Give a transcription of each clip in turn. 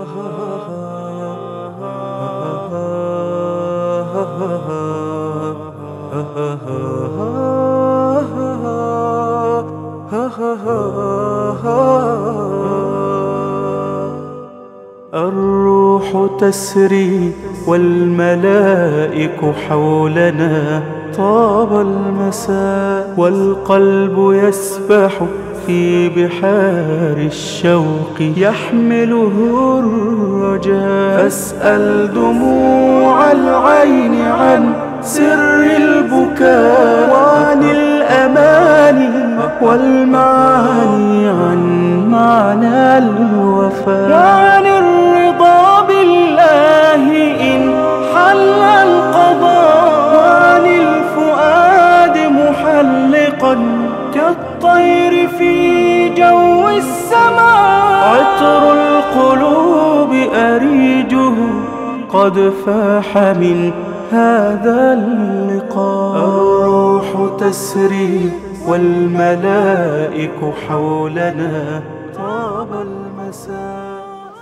الروح تسري والملائك حولنا طاب المساء والقلب يسبح في بحار الشوق يحمله الرجاء فاسأل دموع العين عن سر البكاء وعن الأماني والمعاني عن معنى الوفاء وعن الرضا بالله إن حل القضاء وعن الفؤاد محلقا كالطير في جو السماء عطر القلوب أريجه قد فاح من هذا اللقاء الروح تسري والملائك حولنا طاب المساء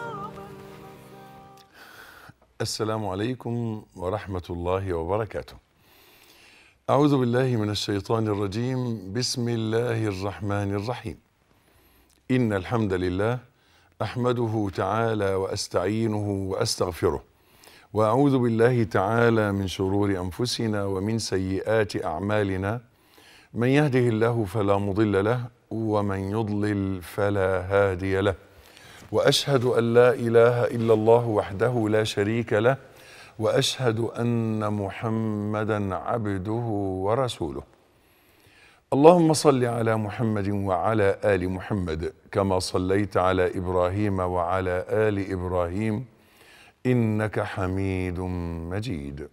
السلام عليكم ورحمة الله وبركاته. أعوذ بالله من الشيطان الرجيم، بسم الله الرحمن الرحيم. إن الحمد لله أحمده تعالى وأستعينه وأستغفره. وأعوذ بالله تعالى من شرور أنفسنا ومن سيئات أعمالنا. من يهده الله فلا مضل له ومن يضلل فلا هادي له. واشهد ان لا اله الا الله وحده لا شريك له واشهد ان محمدا عبده ورسوله اللهم صل على محمد وعلى ال محمد كما صليت على ابراهيم وعلى ال ابراهيم انك حميد مجيد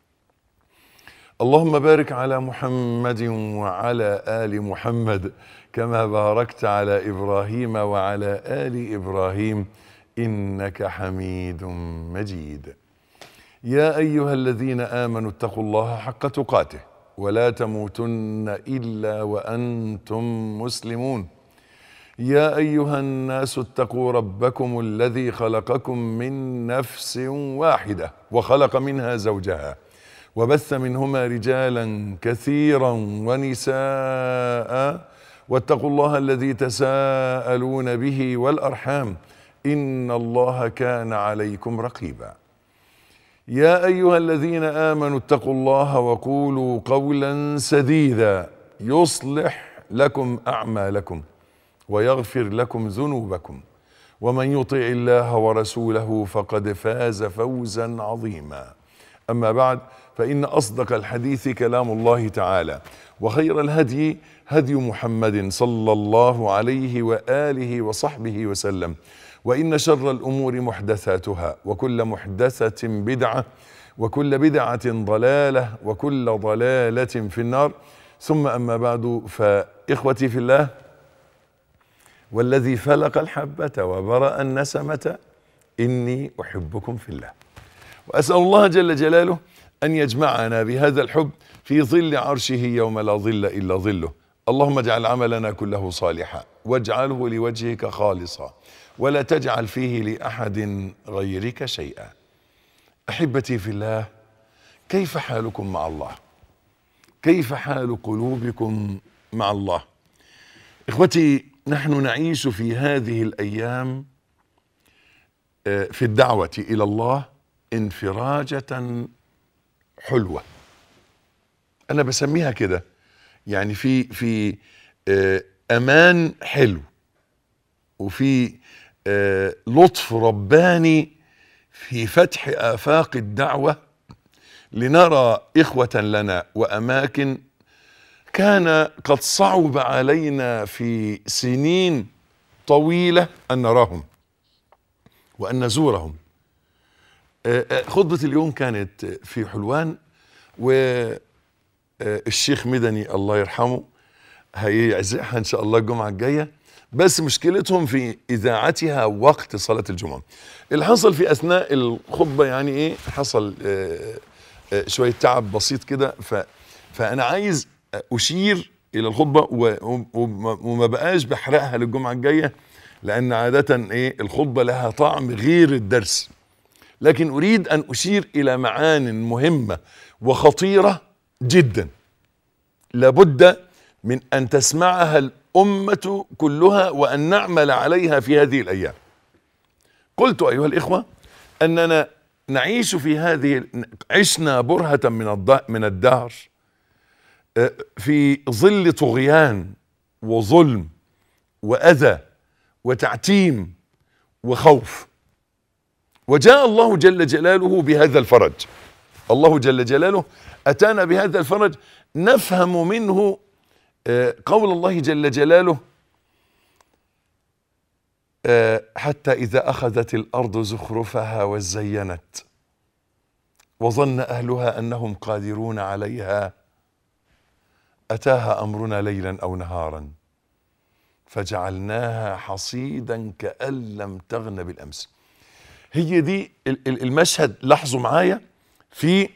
اللهم بارك على محمد وعلى ال محمد كما باركت على ابراهيم وعلى ال ابراهيم انك حميد مجيد يا ايها الذين امنوا اتقوا الله حق تقاته ولا تموتن الا وانتم مسلمون يا ايها الناس اتقوا ربكم الذي خلقكم من نفس واحده وخلق منها زوجها وبث منهما رجالا كثيرا ونساء واتقوا الله الذي تساءلون به والارحام ان الله كان عليكم رقيبا يا ايها الذين امنوا اتقوا الله وقولوا قولا سديدا يصلح لكم اعمالكم ويغفر لكم ذنوبكم ومن يطع الله ورسوله فقد فاز فوزا عظيما اما بعد فان اصدق الحديث كلام الله تعالى وخير الهدي هدي محمد صلى الله عليه واله وصحبه وسلم وان شر الامور محدثاتها وكل محدثه بدعه وكل بدعه ضلاله وكل ضلاله في النار ثم اما بعد فاخوتي في الله والذي فلق الحبه وبرا النسمه اني احبكم في الله واسال الله جل جلاله ان يجمعنا بهذا الحب في ظل عرشه يوم لا ظل الا ظله اللهم اجعل عملنا كله صالحا واجعله لوجهك خالصا ولا تجعل فيه لاحد غيرك شيئا احبتي في الله كيف حالكم مع الله كيف حال قلوبكم مع الله اخوتي نحن نعيش في هذه الايام في الدعوه الى الله انفراجه حلوه انا بسميها كده يعني في في امان حلو وفي لطف رباني في فتح افاق الدعوه لنرى اخوه لنا واماكن كان قد صعب علينا في سنين طويله ان نراهم وان نزورهم خطبه اليوم كانت في حلوان والشيخ مدني الله يرحمه هيعزقها ان شاء الله الجمعه الجايه بس مشكلتهم في اذاعتها وقت صلاه الجمعه اللي حصل في اثناء الخطبه يعني ايه حصل آآ آآ شويه تعب بسيط كده ف فانا عايز اشير الى الخطبه وما بقاش بحرقها للجمعه الجايه لان عاده ايه الخطبه لها طعم غير الدرس لكن اريد ان اشير الى معان مهمه وخطيره جدا لابد من ان تسمعها الامه كلها وان نعمل عليها في هذه الايام قلت ايها الاخوه اننا نعيش في هذه عشنا برهه من الض- من الدهر آه، في ظل طغيان وظلم واذى وتعتيم وخوف وجاء الله جل جلاله بهذا الفرج الله جل جلاله اتانا بهذا الفرج نفهم منه آه، قول الله جل جلاله آه، حتى اذا اخذت الارض زخرفها وزينت وظن اهلها انهم قادرون عليها اتاها امرنا ليلا او نهارا فجعلناها حصيدا كان لم تغن بالامس هي دي ال- ال- المشهد لاحظوا معايا في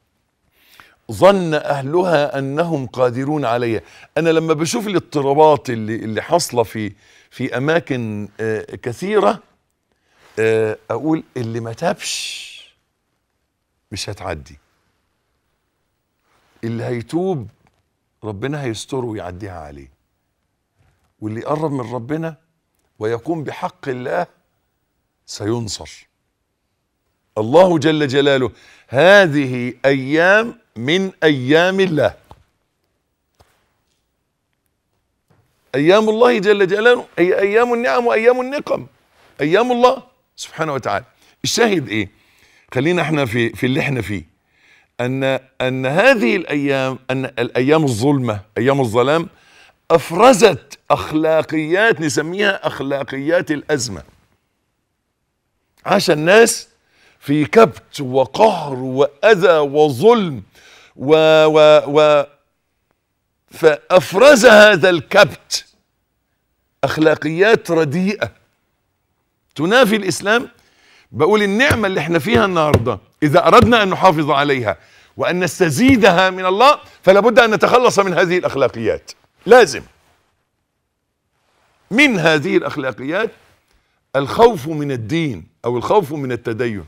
ظن اهلها انهم قادرون عليها انا لما بشوف الاضطرابات اللي اللي حاصله في في اماكن آه، كثيره آه، اقول اللي ما تابش مش هتعدي اللي هيتوب ربنا هيستره ويعديها عليه واللي يقرب من ربنا ويقوم بحق الله سينصر الله جل جلاله هذه ايام من ايام الله ايام الله جل جلاله هي ايام النعم وايام النقم ايام الله سبحانه وتعالى الشاهد ايه خلينا احنا في في اللي احنا فيه ان ان هذه الايام ان الايام الظلمه ايام الظلام افرزت اخلاقيات نسميها اخلاقيات الازمه عاش الناس في كبت وقهر واذى وظلم و و و فافرز هذا الكبت اخلاقيات رديئه تنافي الاسلام بقول النعمه اللي احنا فيها النهارده اذا اردنا ان نحافظ عليها وان نستزيدها من الله فلا بد ان نتخلص من هذه الاخلاقيات لازم من هذه الاخلاقيات الخوف من الدين او الخوف من التدين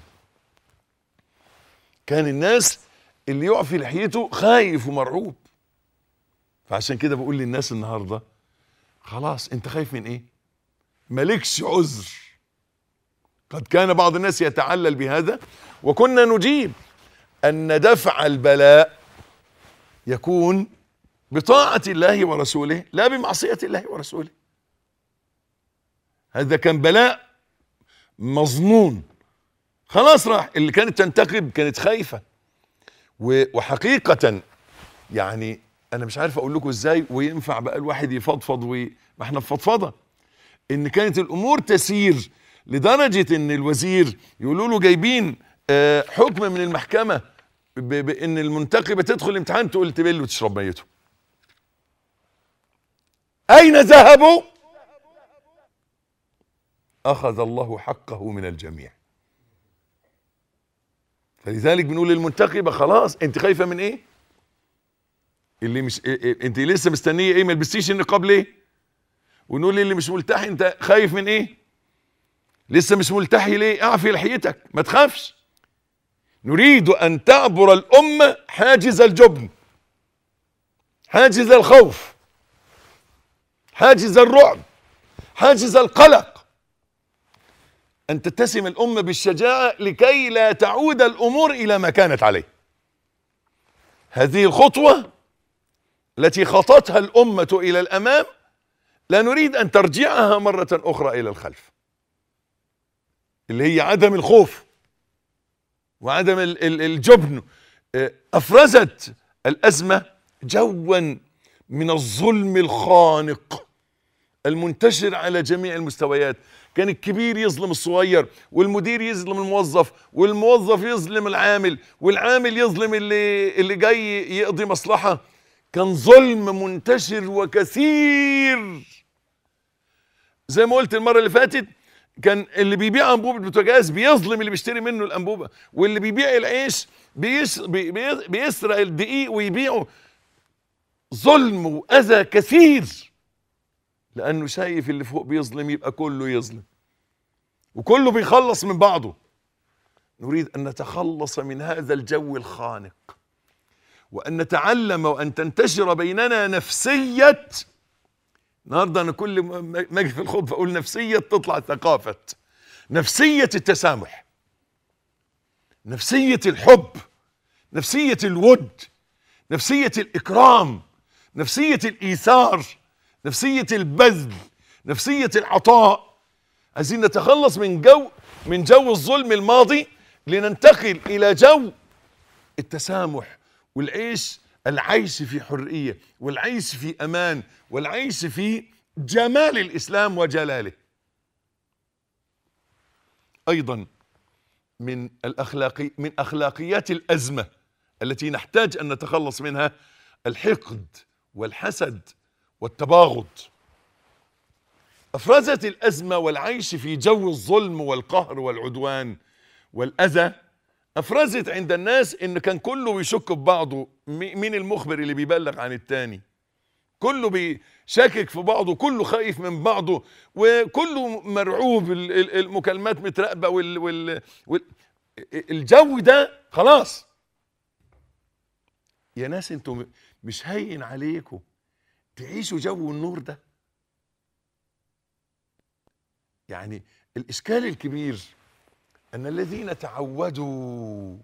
كان الناس اللي يقع في لحيته خايف ومرعوب فعشان كده بقول للناس النهارده خلاص انت خايف من ايه مالكش عذر قد كان بعض الناس يتعلل بهذا وكنا نجيب ان دفع البلاء يكون بطاعه الله ورسوله لا بمعصيه الله ورسوله هذا كان بلاء مظنون خلاص راح اللي كانت تنتقب كانت خايفه و- وحقيقه يعني انا مش عارف اقول لكم ازاي وينفع بقى الواحد يفضفض وما احنا في فضفضه ان كانت الامور تسير لدرجه ان الوزير يقولوا له جايبين آه، حكم من المحكمه ب- بان المنتقبه تدخل الامتحان تقول تبل وتشرب ميته اين ذهبوا اخذ الله حقه من الجميع فلذلك بنقول للمنتقبه خلاص انت خايفه من ايه اللي مش إيه إيه انت لسه مستنيه ايه ما لبستيش النقاب ليه ونقول اللي مش ملتحي انت خايف من ايه لسه مش ملتحي ليه اعفي لحيتك ما تخافش نريد ان تعبر الامه حاجز الجبن حاجز الخوف حاجز الرعب حاجز القلق ان تتسم الامه بالشجاعه لكي لا تعود الامور الى ما كانت عليه هذه الخطوه التي خطتها الامه الى الامام لا نريد ان ترجعها مره اخرى الى الخلف اللي هي عدم الخوف وعدم ال- ال- الجبن آه، افرزت الازمه جوا من الظلم الخانق المنتشر على جميع المستويات كان الكبير يظلم الصغير والمدير يظلم الموظف والموظف يظلم العامل والعامل يظلم اللي اللي جاي يقضي مصلحه كان ظلم منتشر وكثير زي ما قلت المره اللي فاتت كان اللي بيبيع انبوبه بوتاجاز بيظلم اللي بيشتري منه الانبوبه واللي بيبيع العيش بيس بي بي بيسرق الدقيق ويبيعه ظلم واذى كثير لانه شايف اللي فوق بيظلم يبقى كله يظلم وكله بيخلص من بعضه نريد ان نتخلص من هذا الجو الخانق وان نتعلم وان تنتشر بيننا نفسيه النهارده انا كل ما ما اجي في الخطبه اقول نفسيه تطلع ثقافه نفسيه التسامح نفسيه الحب نفسيه الود نفسيه الاكرام نفسيه الايثار نفسيه البذل نفسيه العطاء عايزين نتخلص من جو من جو الظلم الماضي لننتقل الى جو التسامح والعيش العيش في حريه والعيش في امان والعيش في جمال الاسلام وجلاله ايضا من الاخلاقي من اخلاقيات الازمه التي نحتاج ان نتخلص منها الحقد والحسد والتباغض افرزت الازمه والعيش في جو الظلم والقهر والعدوان والاذى افرزت عند الناس ان كان كله بيشك في بعضه مي- مين المخبر اللي بيبلغ عن التاني كله بيشكك في بعضه كله خايف من بعضه وكله مرعوب ال- ال- المكالمات متراقبه وال, وال, وال الجو ده خلاص يا ناس انتوا م- مش هين عليكم تعيشوا جو النور ده يعني الاشكال الكبير ان الذين تعودوا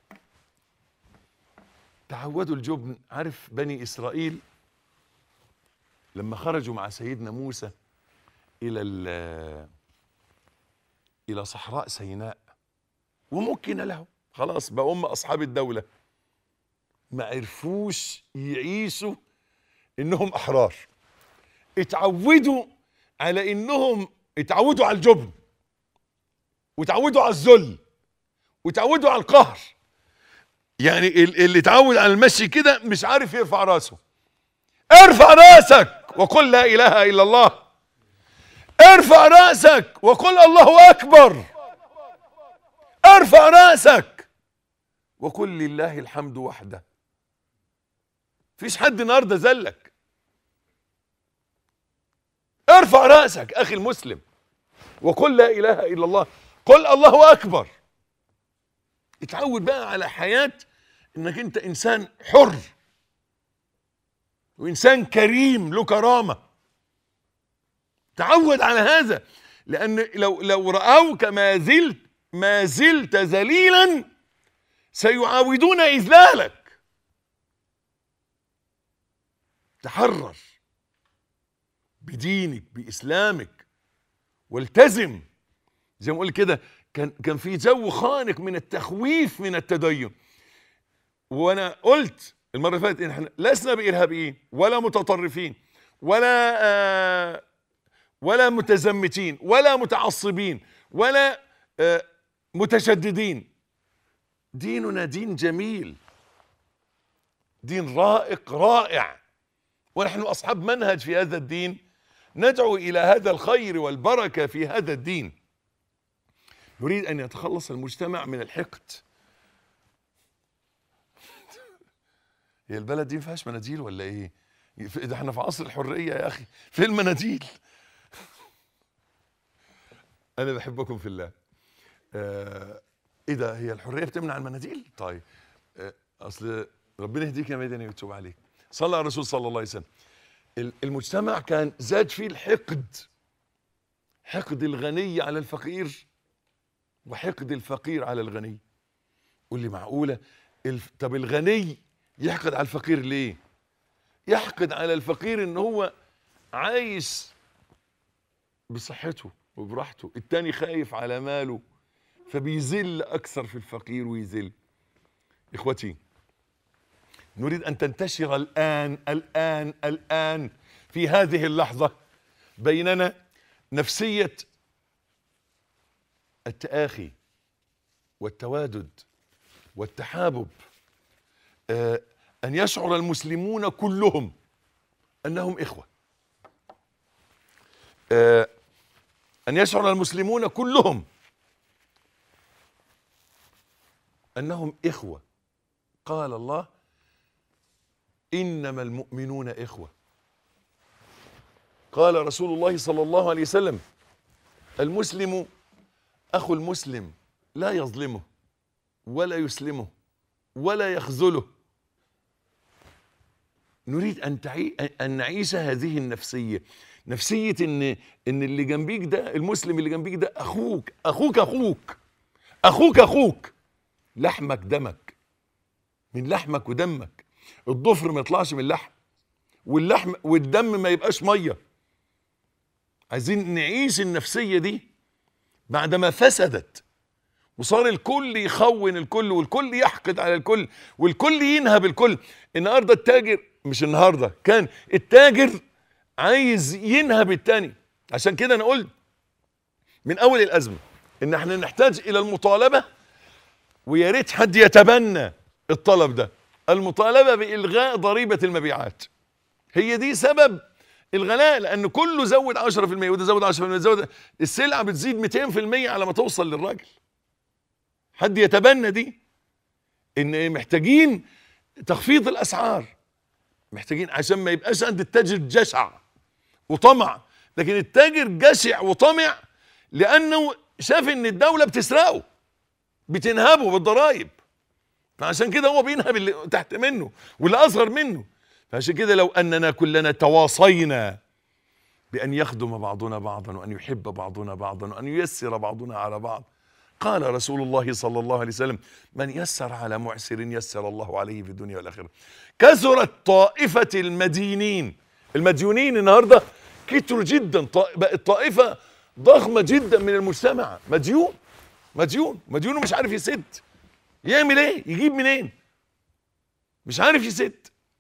تعودوا الجبن عارف بني اسرائيل لما خرجوا مع سيدنا موسى الى ال- الى صحراء سيناء ومكن له خلاص بقى هم اصحاب الدوله ما عرفوش يعيشوا انهم احرار اتعودوا على انهم اتعودوا على الجبن وتعودوا على الذل وتعودوا على القهر يعني ال- اللي اتعود على المشي كده مش عارف يرفع راسه ارفع راسك وقل لا اله الا الله ارفع راسك وقل الله اكبر ارفع راسك وقل لله الحمد وحده فيش حد النهارده زلك ارفع راسك اخي المسلم وقل لا اله الا الله قل الله اكبر اتعود بقى على حياه انك انت انسان حر وانسان كريم له كرامه تعود على هذا لان لو لو راوك ما زلت ما زلت ذليلا سيعاودون اذلالك تحرر بدينك باسلامك والتزم زي ما اقول كده كان كان في جو خانق من التخويف من التدين وانا قلت المره اللي فاتت ان احنا لسنا بارهابيين ولا متطرفين ولا آه ولا متزمتين ولا متعصبين ولا آه متشددين ديننا دين جميل دين رائق رائع ونحن اصحاب منهج في هذا الدين ندعو الى هذا الخير والبركه في هذا الدين نريد ان يتخلص المجتمع من الحقد هي البلد دي ما فيهاش مناديل ولا ايه في- ده احنا في عصر الحريه يا اخي فين المناديل انا بحبكم في الله آه ايه ده هي الحريه بتمنع المناديل طيب آه اصل ربنا يهديك يا مدني ويتوب عليك صلى على الرسول صلى الله عليه وسلم ال- المجتمع كان زاد فيه الحقد حقد الغني على الفقير وحقد الفقير على الغني قول لي معقوله الف... طب الغني يحقد على الفقير ليه يحقد على الفقير ان هو عايش بصحته وبراحته التاني خايف على ماله فبيذل اكثر في الفقير ويذل اخوتي نريد ان تنتشر الان الان الان في هذه اللحظه بيننا نفسيه التآخي والتوادد والتحابب آه، أن يشعر المسلمون كلهم أنهم إخوة آه، أن يشعر المسلمون كلهم أنهم إخوة قال الله إنما المؤمنون إخوة قال رسول الله صلى الله عليه وسلم المسلم اخو المسلم لا يظلمه ولا يسلمه ولا يخذله نريد ان تعي... ان نعيش هذه النفسيه نفسيه ان ان اللي جنبيك ده المسلم اللي جنبيك ده اخوك اخوك اخوك اخوك اخوك لحمك دمك من لحمك ودمك الضفر ما يطلعش من اللحم واللحم والدم ما يبقاش ميه عايزين نعيش النفسيه دي بعدما فسدت وصار الكل يخون الكل والكل يحقد على الكل والكل ينهب الكل النهارده التاجر مش النهارده كان التاجر عايز ينهب التاني عشان كده انا قلت من اول الازمه ان احنا نحتاج الى المطالبه ويا ريت حد يتبنى الطلب ده المطالبه بالغاء ضريبه المبيعات هي دي سبب الغلاء لان كله زود 10% وده زود 10% زود السلعه بتزيد 200% على ما توصل للراجل حد يتبنى دي ان محتاجين تخفيض الاسعار محتاجين عشان ما يبقاش عند التاجر جشع وطمع لكن التاجر جشع وطمع لانه شاف ان الدوله بتسرقه بتنهبه بالضرائب فعشان كده هو بينهب اللي تحت منه واللي اصغر منه فعشان كده لو اننا كلنا تواصينا بان يخدم بعضنا بعضا وان يحب بعضنا بعضا وان ييسر بعضنا على بعض قال رسول الله صلى الله عليه وسلم من يسر على معسر يسر الله عليه في الدنيا والاخره كثرت طائفه المدينين المديونين النهارده كتروا جدا طا- بقت طائفه ضخمه جدا من المجتمع مديون مديون مديون ومش عارف يسد يعمل ايه يجيب منين مش عارف يسد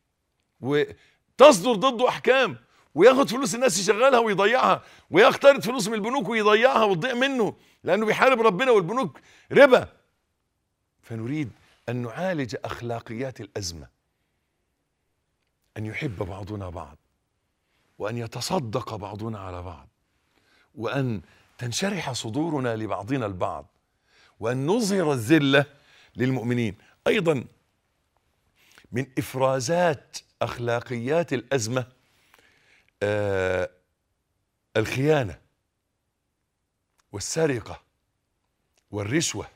وتصدر ضده احكام وياخد فلوس الناس يشغلها ويضيعها ويقترض فلوس من البنوك ويضيعها وتضيع منه لانه بيحارب ربنا والبنوك ربا فنريد ان نعالج اخلاقيات الازمه ان يحب بعضنا بعض وان يتصدق بعضنا على بعض وان تنشرح صدورنا لبعضنا البعض وان نظهر الذله للمؤمنين ايضا من افرازات اخلاقيات الازمه آه الخيانه والسرقه والرشوه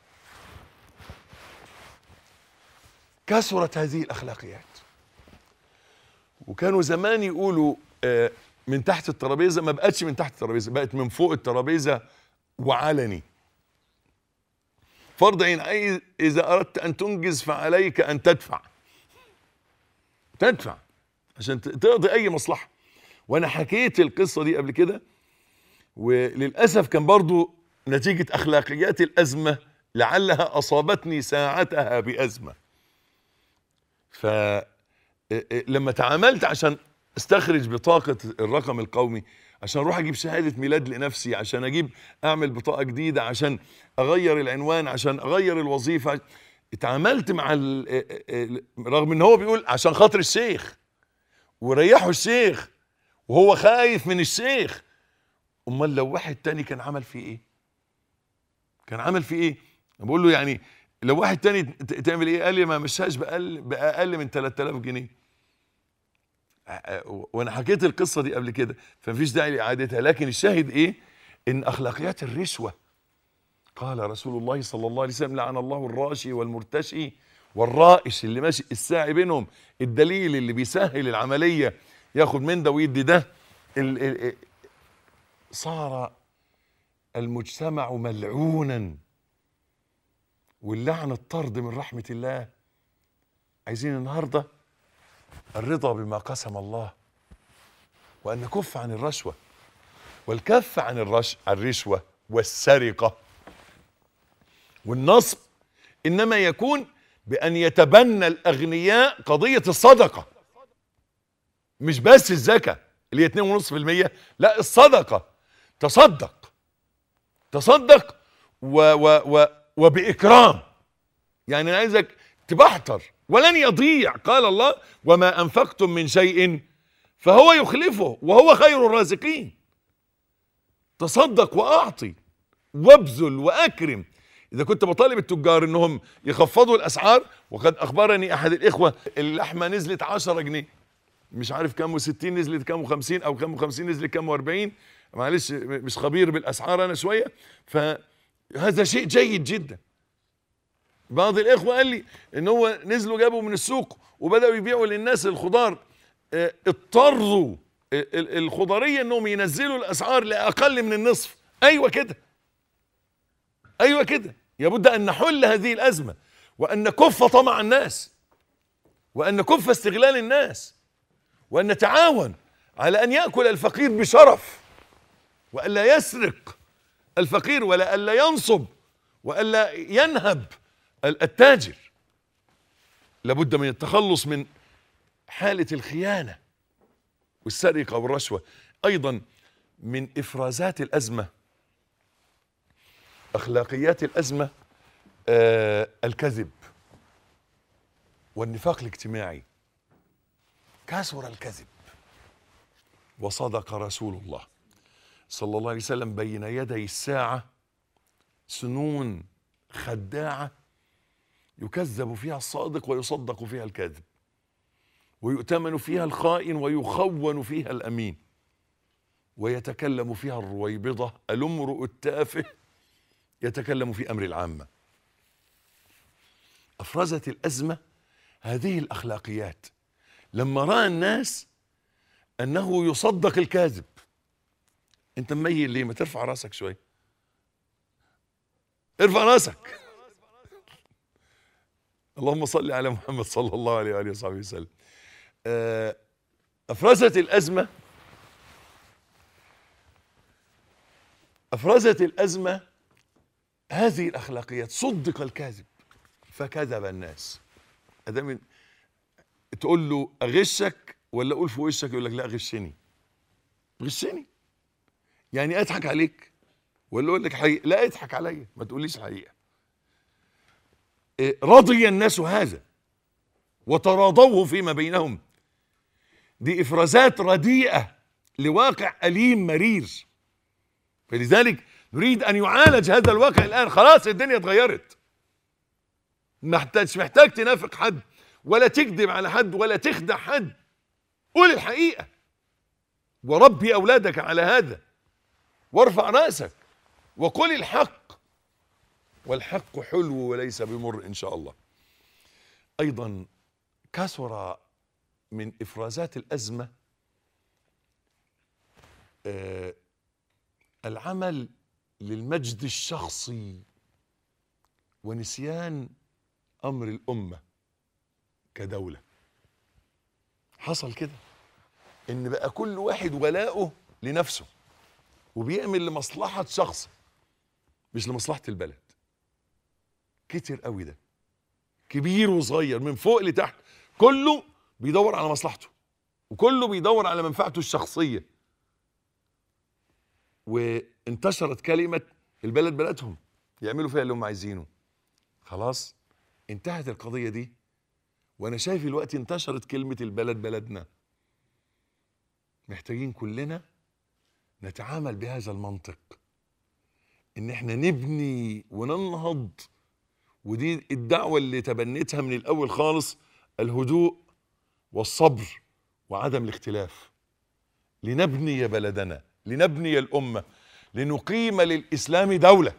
كثرت هذه الاخلاقيات وكانوا زمان يقولوا آه من تحت الترابيزه ما بقتش من تحت الترابيزه بقت من فوق الترابيزه وعلني فرض عين أي اذا اردت ان تنجز فعليك ان تدفع تدفع عشان ت- تقضي اي مصلحه وانا حكيت القصه دي قبل كده وللاسف كان برضو نتيجه اخلاقيات الازمه لعلها اصابتني ساعتها بازمه ف لما تعاملت عشان استخرج بطاقه الرقم القومي عشان اروح اجيب شهاده ميلاد لنفسي عشان اجيب اعمل بطاقه جديده عشان اغير العنوان عشان اغير الوظيفه اتعاملت مع ال- رغم ان هو بيقول عشان خاطر الشيخ وريحوا الشيخ وهو خايف من الشيخ امال لو واحد تاني كان عمل فيه ايه كان عمل فيه ايه أنا بقول له يعني لو واحد تاني ت- تعمل ايه قال لي ما مشاش باقل باقل من 3000 جنيه أ- أ- وانا حكيت القصه دي قبل كده فمفيش داعي لاعادتها لكن الشاهد ايه ان اخلاقيات الرشوه قال رسول الله صلى الله عليه وسلم لعن الله الراشي والمرتشي والرائش اللي ماشي الساعي بينهم الدليل اللي بيسهل العمليه ياخد من ده ويدي ده ال ال صار المجتمع ملعونا واللعن الطرد من رحمه الله عايزين النهارده الرضا بما قسم الله وان نكف عن الرشوه والكف عن الرش الرشوه والسرقه والنصب انما يكون بان يتبنى الاغنياء قضيه الصدقه مش بس الزكاه اللي هي 2.5% لا الصدقه تصدق تصدق و و و وباكرام يعني انا عايزك تبحتر ولن يضيع قال الله وما انفقتم من شيء فهو يخلفه وهو خير الرازقين تصدق واعطي وابذل واكرم اذا كنت بطالب التجار انهم يخفضوا الاسعار وقد اخبرني احد الاخوه اللحمه نزلت 10 جنيه مش عارف كام و60 نزلت كام و50 او كام و50 نزلت كام و40 معلش مش خبير بالاسعار انا شويه فهذا شيء جيد جدا بعض الاخوه قال لي ان هو نزلوا جابوا من السوق وبداوا يبيعوا للناس الخضار اه، اضطروا ال- ال- الخضريه انهم ينزلوا الاسعار لاقل من النصف ايوه كده ايوه كده لابد ان نحل هذه الازمه وان نكف طمع الناس وان نكف استغلال الناس وان نتعاون على ان ياكل الفقير بشرف والا يسرق الفقير ولا الا ينصب والا ينهب ال- التاجر لابد من التخلص من حاله الخيانه والسرقه والرشوه ايضا من افرازات الازمه اخلاقيات الازمه آه الكذب والنفاق الاجتماعي كثر الكذب وصدق رسول الله صلى الله عليه وسلم بين يدي الساعه سنون خداعه يكذب فيها الصادق ويصدق فيها الكاذب ويؤتمن فيها الخائن ويخون فيها الامين ويتكلم فيها الرويبضه الامرؤ التافه يتكلم في امر العامه افرزت الازمه هذه الاخلاقيات لما راى الناس انه يصدق الكاذب انت مميل ليه ما ترفع راسك شوي ارفع راسك اللهم صل على محمد صلى الله عليه واله وصحبه وسلم آه، افرزت الازمه افرزت الازمه هذه الاخلاقيات صدق الكاذب فكذب الناس ادام تقول له اغشك ولا اقول في وشك يقول لك لا غشني غشني يعني اضحك عليك ولا اقول لك حقيقة لا اضحك عليا ما تقوليش الحقيقه إيه، رضي الناس هذا وتراضوه فيما بينهم دي افرازات رديئه لواقع اليم مرير فلذلك نريد ان يعالج هذا الواقع الان خلاص الدنيا اتغيرت محتاج مش محتاج تنافق حد ولا تكذب على حد ولا تخدع حد قول الحقيقه وربي اولادك على هذا وارفع راسك وقل الحق والحق حلو وليس بمر ان شاء الله ايضا كثر من افرازات الازمه آه العمل للمجد الشخصي ونسيان امر الامه كدوله حصل كده ان بقى كل واحد ولاؤه لنفسه وبيعمل لمصلحه شخصه مش لمصلحه البلد كتر قوي ده كبير وصغير من فوق لتحت كله بيدور على مصلحته وكله بيدور على منفعته الشخصيه وانتشرت كلمه البلد بلدهم يعملوا فيها اللي هم عايزينه خلاص انتهت القضيه دي وانا شايف الوقت انتشرت كلمه البلد بلدنا محتاجين كلنا نتعامل بهذا المنطق ان احنا نبني وننهض ودي الدعوه اللي تبنيتها من الاول خالص الهدوء والصبر وعدم الاختلاف لنبني بلدنا لنبني الامه لنقيم للاسلام دوله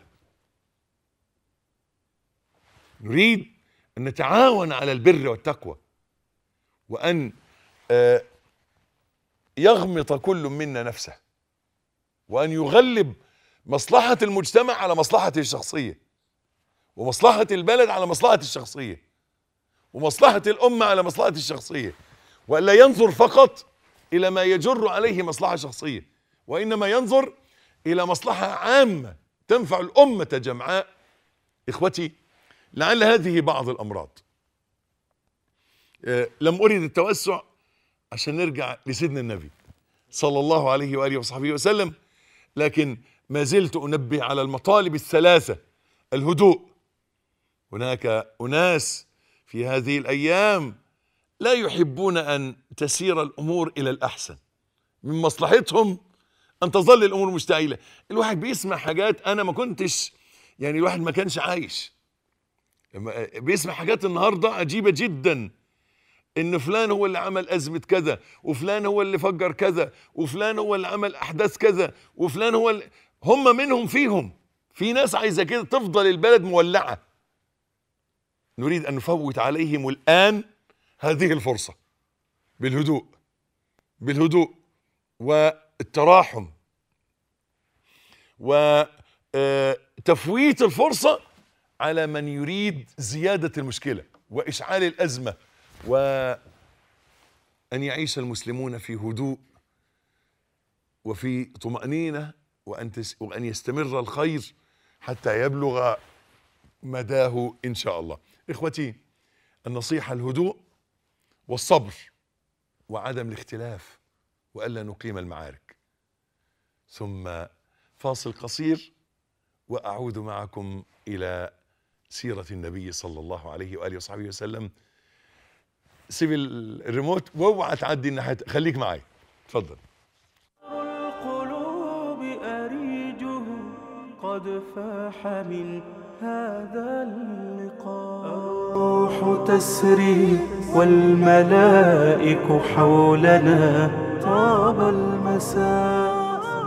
نريد ان نتعاون على البر والتقوى وان آه، يغمط كل منا نفسه وان يغلب مصلحه المجتمع على مصلحته الشخصيه ومصلحه البلد على مصلحته الشخصيه ومصلحه الامه على مصلحته الشخصيه والا ينظر فقط الى ما يجر عليه مصلحه شخصيه وانما ينظر الى مصلحه عامه تنفع الامه جمعاء اخوتي لعل هذه بعض الامراض آه، لم اريد التوسع عشان نرجع لسيدنا النبي صلى الله عليه واله وصحبه وسلم لكن ما زلت انبه على المطالب الثلاثه الهدوء هناك اناس في هذه الايام لا يحبون ان تسير الامور الى الاحسن من مصلحتهم ان تظل الامور مشتعله الواحد بيسمع حاجات انا ما كنتش يعني الواحد ما كانش عايش لما بيسمع حاجات النهارده عجيبه جدا ان فلان هو اللي عمل ازمه كذا وفلان هو اللي فجر كذا وفلان هو اللي عمل احداث كذا وفلان هو اللي هم منهم فيهم في ناس عايزه كده تفضل البلد مولعه نريد ان نفوت عليهم الان هذه الفرصه بالهدوء بالهدوء والتراحم وتفويت الفرصه على من يريد زياده المشكله واشعال الازمه وان يعيش المسلمون في هدوء وفي طمانينه وان تس وان يستمر الخير حتى يبلغ مداه ان شاء الله. اخوتي النصيحه الهدوء والصبر وعدم الاختلاف والا نقيم المعارك. ثم فاصل قصير واعود معكم الى سيره النبي صلى الله عليه واله وصحبه وسلم. سيب الريموت واوعى تعدي الناحيه خليك معي اتفضل القلوب أريجه قد فاح من هذا اللقاء الروح تسري والملائك حولنا طاب المساء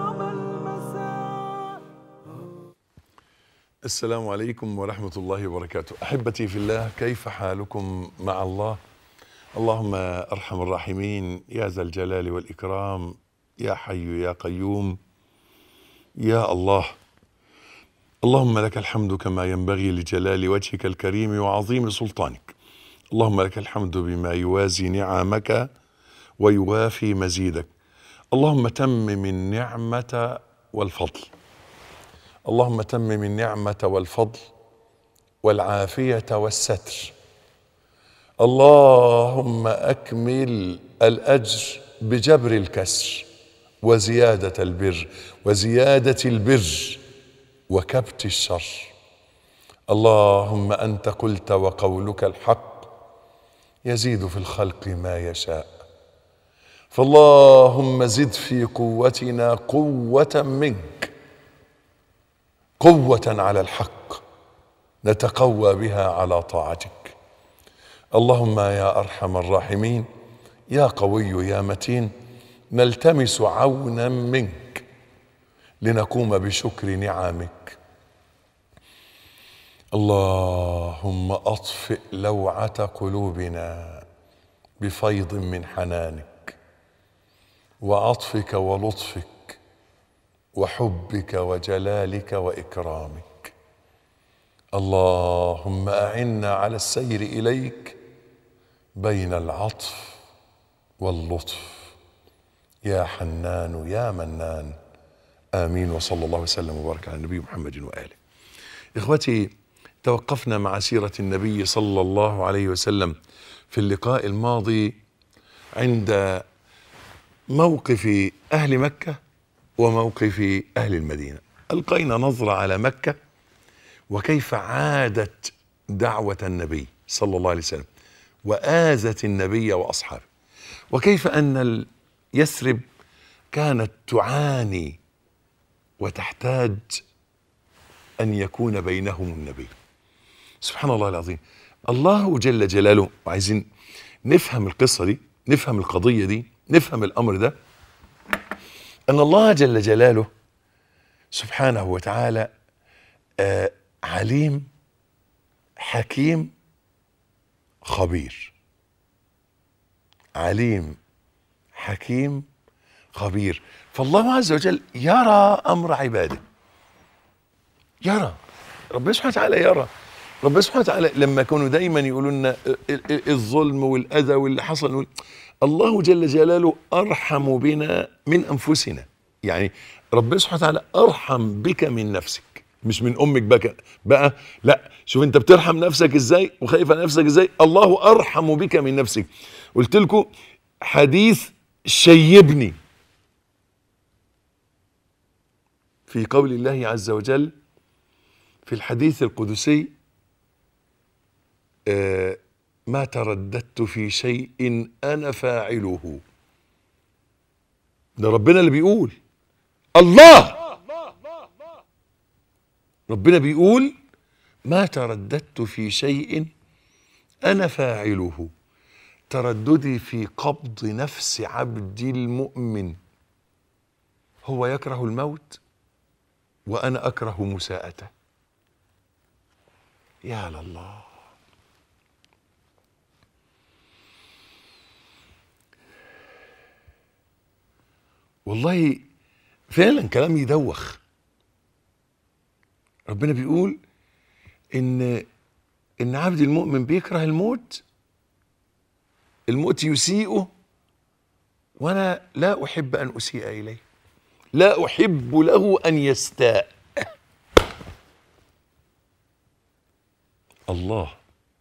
السلام عليكم ورحمة الله وبركاته أحبتي في الله كيف حالكم مع الله اللهم أرحم الراحمين يا ذا الجلال والإكرام يا حي يا قيوم يا الله اللهم لك الحمد كما ينبغي لجلال وجهك الكريم وعظيم سلطانك اللهم لك الحمد بما يوازي نعمك ويوافي مزيدك اللهم تمم النعمة والفضل اللهم تمم النعمة والفضل والعافية والستر اللهم أكمل الأجر بجبر الكسر وزيادة البر وزيادة البر وكبت الشر اللهم أنت قلت وقولك الحق يزيد في الخلق ما يشاء فاللهم زد في قوتنا قوة منك قوة على الحق نتقوى بها على طاعتك اللهم يا ارحم الراحمين يا قوي يا متين نلتمس عونا منك لنقوم بشكر نعمك اللهم اطفئ لوعه قلوبنا بفيض من حنانك وعطفك ولطفك وحبك وجلالك واكرامك اللهم اعنا على السير اليك بين العطف واللطف يا حنان يا منان امين وصلى الله وسلم وبارك على النبي محمد واله اخوتي توقفنا مع سيره النبي صلى الله عليه وسلم في اللقاء الماضي عند موقف اهل مكه وموقف اهل المدينه القينا نظره على مكه وكيف عادت دعوه النبي صلى الله عليه وسلم واذت النبي واصحابه وكيف ان يثرب كانت تعاني وتحتاج ان يكون بينهم النبي سبحان الله العظيم الله جل جلاله وعايزين نفهم القصه دي نفهم القضيه دي نفهم الامر ده ان الله جل جلاله سبحانه وتعالى آه عليم حكيم خبير عليم حكيم خبير فالله عز وجل يرى امر عباده يرى ربنا سبحانه وتعالى يرى ربنا سبحانه وتعالى لما كانوا دايما يقولوا لنا الظلم والاذى واللي حصل الله جل جلاله ارحم بنا من انفسنا يعني ربنا سبحانه وتعالى ارحم بك من نفسك مش من امك بقى بقى لا شوف انت بترحم نفسك ازاي وخايف على نفسك ازاي الله ارحم بك من نفسك قلت لكم حديث شيبني في قول الله عز وجل في الحديث القدسي آه ما ترددت في شيء انا فاعله ده ربنا اللي بيقول الله ربنا بيقول ما ترددت في شيء انا فاعله ترددي في قبض نفس عبد المؤمن هو يكره الموت وانا اكره مساءته يا لله والله فعلا كلام يدوخ ربنا بيقول ان ان عبد المؤمن بيكره الموت الموت يسيئه وانا لا احب ان اسيء اليه لا احب له ان يستاء الله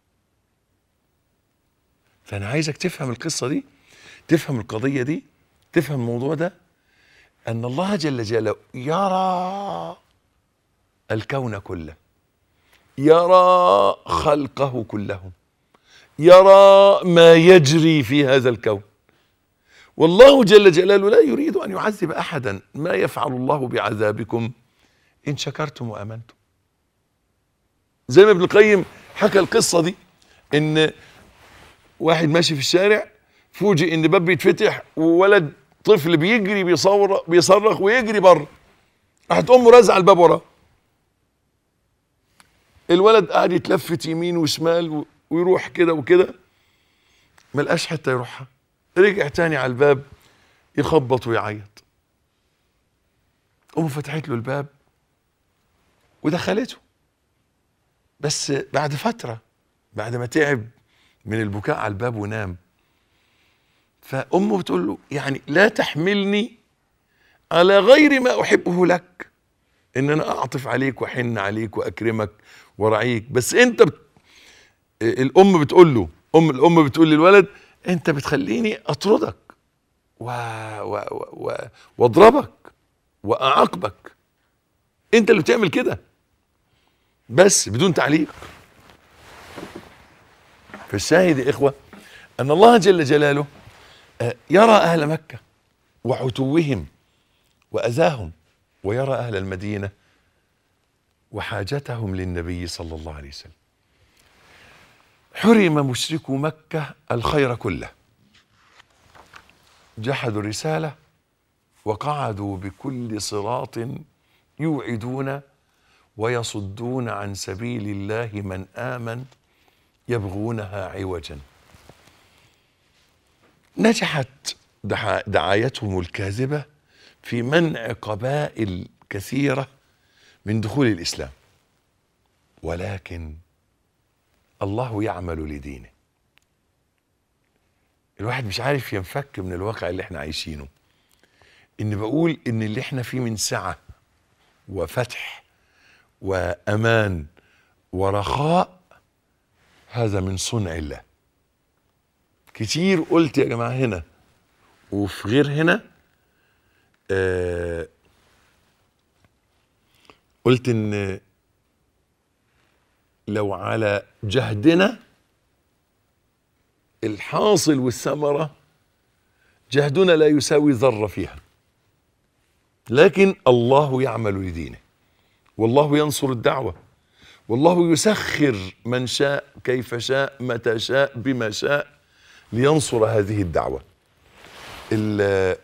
فانا عايزك تفهم القصه دي تفهم القضيه دي تفهم الموضوع ده ان الله جل جلاله يرى الكون كله يرى خلقه كلهم يرى ما يجري في هذا الكون والله جل جلاله لا يريد ان يعذب احدا ما يفعل الله بعذابكم ان شكرتم وامنتم زي ما ابن القيم حكى القصه دي ان واحد ماشي في الشارع فوجئ ان باب بيتفتح وولد طفل بيجري بيصور بيصرخ ويجري بره راحت امه رازعه الباب وراه الولد قاعد يتلفت يمين وشمال و- ويروح كده وكده ما لقاش حته يروحها رجع تاني على الباب يخبط ويعيط امه فتحت له الباب ودخلته بس بعد فتره بعد ما تعب من البكاء على الباب ونام فامه بتقول له يعني لا تحملني على غير ما احبه لك ان انا اعطف عليك واحن عليك واكرمك وارعيك بس انت بت... الام بتقول له ام الام بتقول للولد انت بتخليني اطردك و... و... و... و... واضربك واعاقبك انت اللي بتعمل كده بس بدون تعليق فالشاهد يا اخوه ان الله جل جلاله آه، يرى اهل مكه وعتوهم واذاهم ويرى اهل المدينه وحاجتهم للنبي صلى الله عليه وسلم حرم مشركو مكه الخير كله جحدوا الرساله وقعدوا بكل صراط يوعدون ويصدون عن سبيل الله من امن يبغونها عوجا نجحت دعا- دعايتهم الكاذبه في منع قبائل كثيره من دخول الاسلام ولكن الله يعمل لدينه الواحد مش عارف ينفك من الواقع اللي احنا عايشينه ان بقول ان اللي احنا فيه من سعه وفتح وامان ورخاء هذا من صنع الله كتير قلت يا جماعه هنا وفي غير هنا آه قلت ان لو على جهدنا الحاصل والثمره جهدنا لا يساوي ذره فيها لكن الله يعمل لدينه والله ينصر الدعوه والله يسخر من شاء كيف شاء متى شاء بما شاء لينصر هذه الدعوه ال-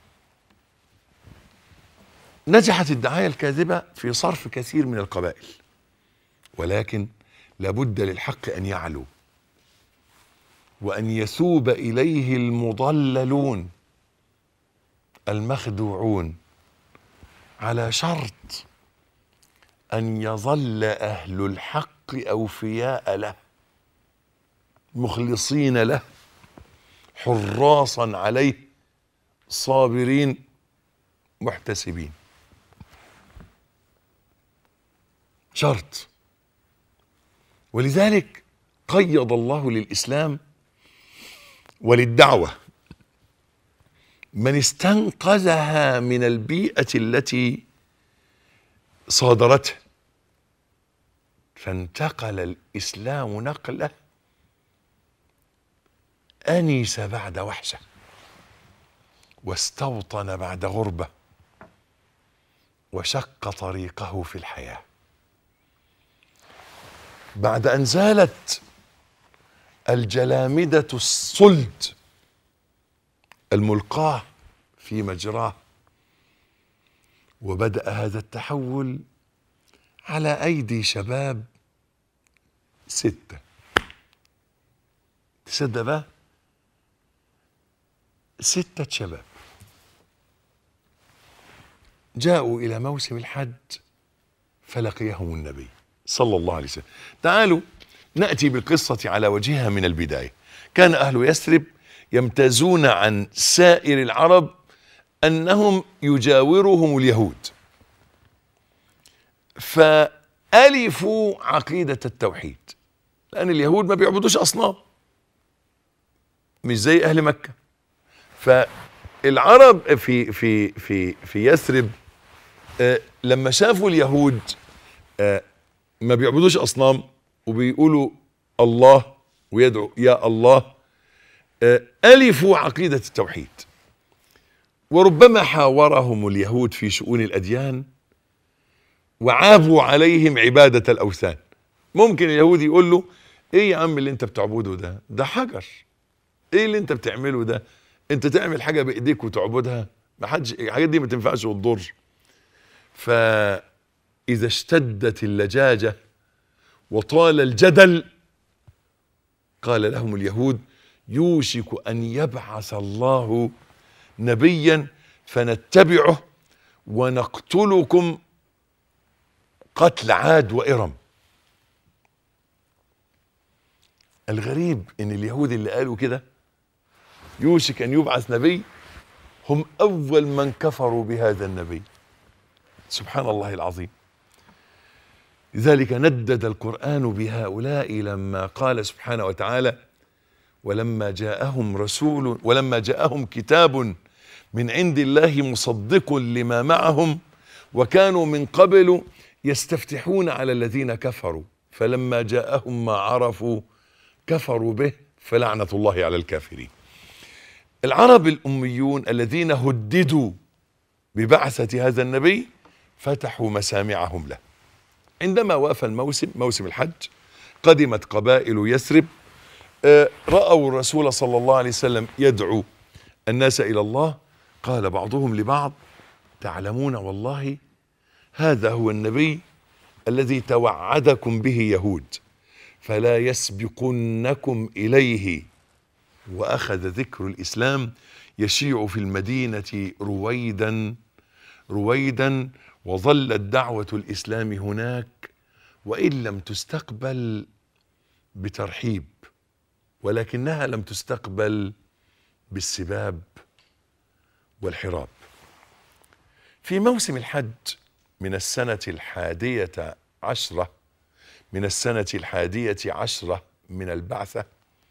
نجحت الدعايه الكاذبه في صرف كثير من القبائل ولكن لابد للحق ان يعلو وان يثوب اليه المضللون المخدوعون على شرط ان يظل اهل الحق اوفياء له مخلصين له حراصا عليه صابرين محتسبين شرط ولذلك قيض الله للاسلام وللدعوه من استنقذها من البيئه التي صادرته فانتقل الاسلام نقله انس بعد وحشه واستوطن بعد غربه وشق طريقه في الحياه بعد ان زالت الجلامدة الصلد الملقاة في مجراه وبدأ هذا التحول على أيدي شباب ستة تصدق بقى ستة شباب جاءوا إلى موسم الحج فلقيهم النبي صلى الله عليه وسلم تعالوا نأتي بالقصة على وجهها من البداية كان أهل يثرب يمتازون عن سائر العرب أنهم يجاورهم اليهود فألفوا عقيدة التوحيد لأن اليهود ما بيعبدوش أصنام مش زي أهل مكة فالعرب في في في في يثرب آه، لما شافوا اليهود آه، ما بيعبدوش اصنام وبيقولوا الله ويدعوا يا الله آه، الفوا عقيده التوحيد وربما حاورهم اليهود في شؤون الاديان وعابوا عليهم عباده الاوثان ممكن اليهود يقول له ايه يا عم اللي انت بتعبده ده ده حجر ايه اللي انت بتعمله ده انت تعمل حاجه بايديك وتعبدها ما حدش الحاجات دي ما تنفعش وتضر فاذا اشتدت اللجاجه وطال الجدل قال لهم اليهود يوشك ان يبعث الله نبيا فنتبعه ونقتلكم قتل عاد وارم الغريب ان اليهود اللي قالوا كده يوشك ان يبعث نبي هم اول من كفروا بهذا النبي سبحان الله العظيم لذلك ندد القران بهؤلاء لما قال سبحانه وتعالى ولما جاءهم رسول ولما جاءهم كتاب من عند الله مصدق لما معهم وكانوا من قبل يستفتحون على الذين كفروا فلما جاءهم ما عرفوا كفروا به فلعنه الله على الكافرين العرب الأميون الذين هددوا ببعثة هذا النبي فتحوا مسامعهم له عندما وافى الموسم موسم الحج قدمت قبائل يثرب آه، رأوا الرسول صلى الله عليه وسلم يدعو الناس إلى الله قال بعضهم لبعض تعلمون والله هذا هو النبي الذي توعدكم به يهود فلا يسبقنكم إليه واخذ ذكر الاسلام يشيع في المدينه رويدا رويدا وظلت دعوه الاسلام هناك وان لم تستقبل بترحيب ولكنها لم تستقبل بالسباب والحراب في موسم الحج من السنه الحاديه عشره من السنه الحاديه عشره من البعثه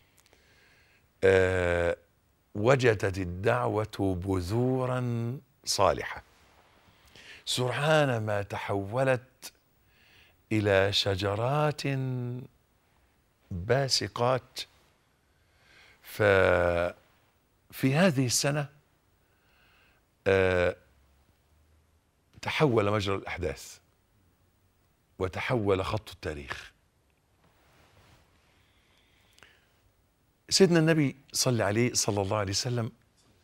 آه، وجدت الدعوة بذورا صالحة سرعان ما تحولت إلى شجرات باسقات ففي هذه السنة آه، تحول مجرى الأحداث وتحول خط التاريخ سيدنا النبي صلى عليه صلى الله عليه وسلم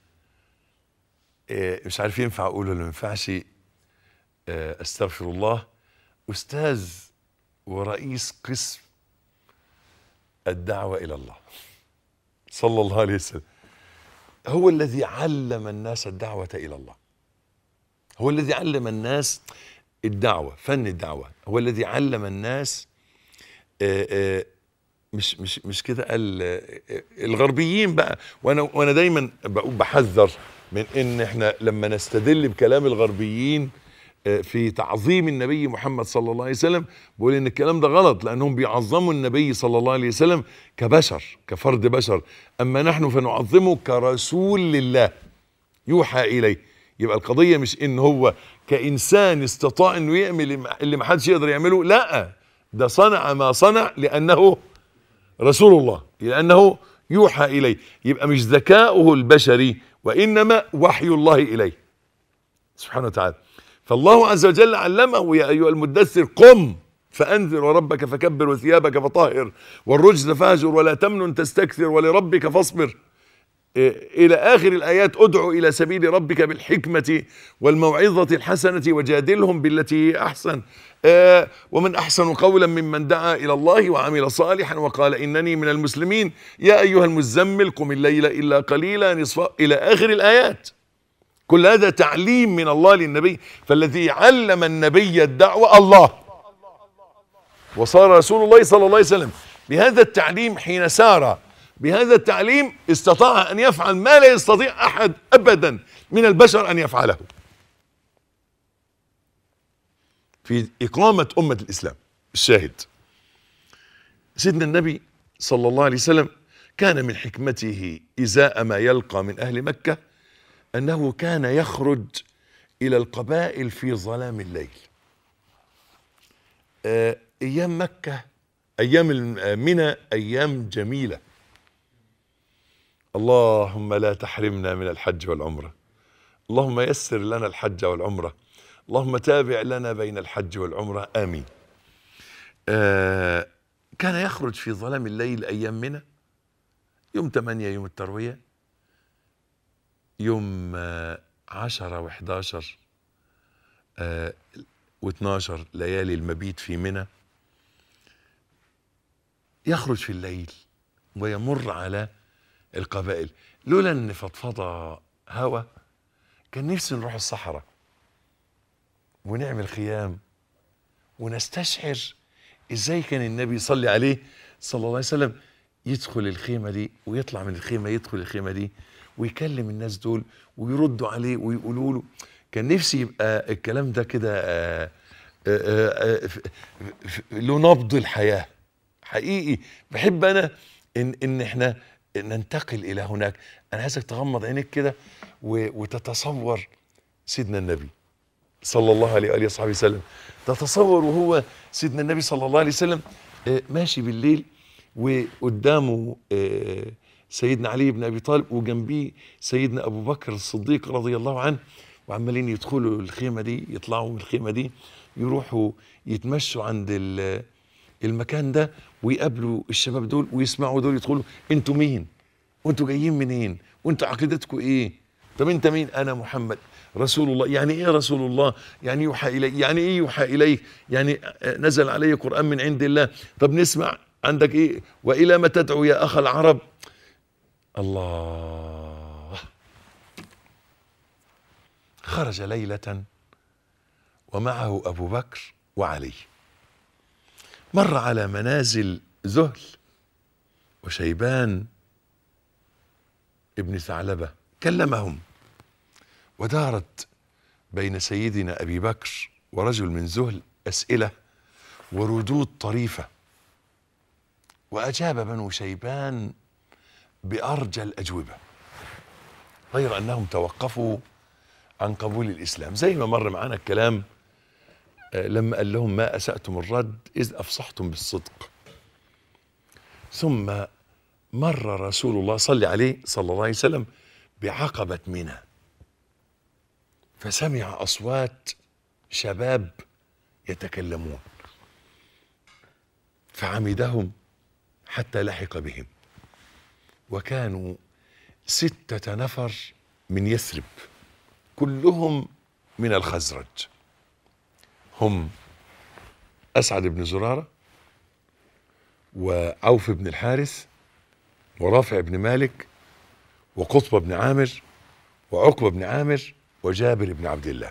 آه، مش عارف ينفع اقوله ولا ما ينفعش آه، استغفر الله استاذ ورئيس قسم الدعوه الى الله صلى الله عليه وسلم هو الذي علم الناس الدعوه الى الله هو الذي علم الناس الدعوه فن الدعوه هو الذي علم الناس آه، آه، مش مش مش كده قال آه، الغربيين بقى وانا وانا دايما بقول بحذر من ان احنا لما نستدل بكلام الغربيين آه، في تعظيم النبي محمد صلى الله عليه وسلم بقول ان الكلام ده غلط لانهم بيعظموا النبي صلى الله عليه وسلم كبشر كفرد بشر اما نحن فنعظمه كرسول لله يوحى اليه يبقى القضيه مش ان هو كانسان استطاع انه يعمل اللي ما حدش يقدر يعمله لا ده صنع ما صنع لانه رسول الله لأنه يوحى إليه يبقى مش ذكاؤه البشري وإنما وحي الله إليه سبحانه وتعالى فالله عز وجل علمه يا أيها المدثر قم فأنذر وربك فكبر وثيابك فطهر والرجز فاهجر ولا تمنن تستكثر ولربك فاصبر إيه، إلى آخر الآيات ادعو إلى سبيل ربك بالحكمة والموعظة الحسنة وجادلهم بالتي هي أحسن آه، ومن أحسن قولا ممن دعا إلى الله وعمل صالحا وقال إنني من المسلمين يا أيها المزمل قم الليل إلا قليلا نصفه إلى آخر الآيات كل هذا تعليم من الله للنبي فالذي علم النبي الدعوة الله وصار رسول الله صلى الله عليه وسلم بهذا التعليم حين سار بهذا التعليم استطاع ان يفعل ما لا يستطيع احد ابدا من البشر ان يفعله في اقامه امه الاسلام الشاهد سيدنا النبي صلى الله عليه وسلم كان من حكمته ازاء ما يلقى من اهل مكه انه كان يخرج الى القبائل في ظلام الليل آه، ايام مكه ايام الم- منى ايام جميله اللهم لا تحرمنا من الحج والعمره اللهم يسر لنا الحج والعمره اللهم تابع لنا بين الحج والعمره امين آه كان يخرج في ظلام الليل ايام منى يوم 8 يوم الترويه يوم آه، عشرة وحداشر آه، و12 ليالي المبيت في منى يخرج في الليل ويمر على القبائل لولا ان فضفضه هوى كان نفسي نروح الصحراء ونعمل خيام ونستشعر ازاي كان النبي يصلي عليه صلى الله عليه وسلم يدخل الخيمه دي ويطلع من الخيمه يدخل الخيمه دي ويكلم الناس دول ويردوا عليه ويقولوا له كان نفسي يبقى الكلام ده كده آه، آه، آه، ف- ف- له نبض الحياه حقيقي بحب انا ان ان احنا ننتقل الى هناك انا عايزك تغمض عينيك كده و- وتتصور سيدنا النبي صلى الله عليه واله وصحبه وسلم تتصور وهو سيدنا النبي صلى الله عليه وسلم آه، ماشي بالليل وقدامه آه، سيدنا علي بن ابي طالب وجنبيه سيدنا ابو بكر الصديق رضي الله عنه وعمالين يدخلوا الخيمه دي يطلعوا من الخيمه دي يروحوا يتمشوا عند ال- المكان ده ويقابلوا الشباب دول ويسمعوا دول يدخلوا انتوا مين؟ وانتوا جايين منين؟ وانتوا عقيدتكم ايه؟ طب انت مين؟ انا محمد رسول الله، يعني ايه رسول الله؟ يعني يوحى الي، يعني ايه يوحى اليك؟ يعني آه، نزل علي قران من عند الله، طب نسمع عندك ايه؟ والى ما تدعو يا اخ العرب؟ الله خرج ليله ومعه ابو بكر وعلي مر على منازل ذهل وشيبان ابن ثعلبه كلمهم ودارت بين سيدنا ابي بكر ورجل من ذهل اسئله وردود طريفه واجاب بنو شيبان بارجى الاجوبه غير انهم توقفوا عن قبول الاسلام زي ما مر معانا الكلام آه، لما قال لهم ما اساتم الرد اذ افصحتم بالصدق ثم مر رسول الله صلى عليه صلى الله عليه وسلم بعقبه منى فسمع اصوات شباب يتكلمون فعمدهم حتى لحق بهم وكانوا سته نفر من يثرب كلهم من الخزرج هم اسعد بن زراره وعوف بن الحارث ورافع بن مالك وقطبه بن عامر وعقبه بن عامر وجابر بن عبد الله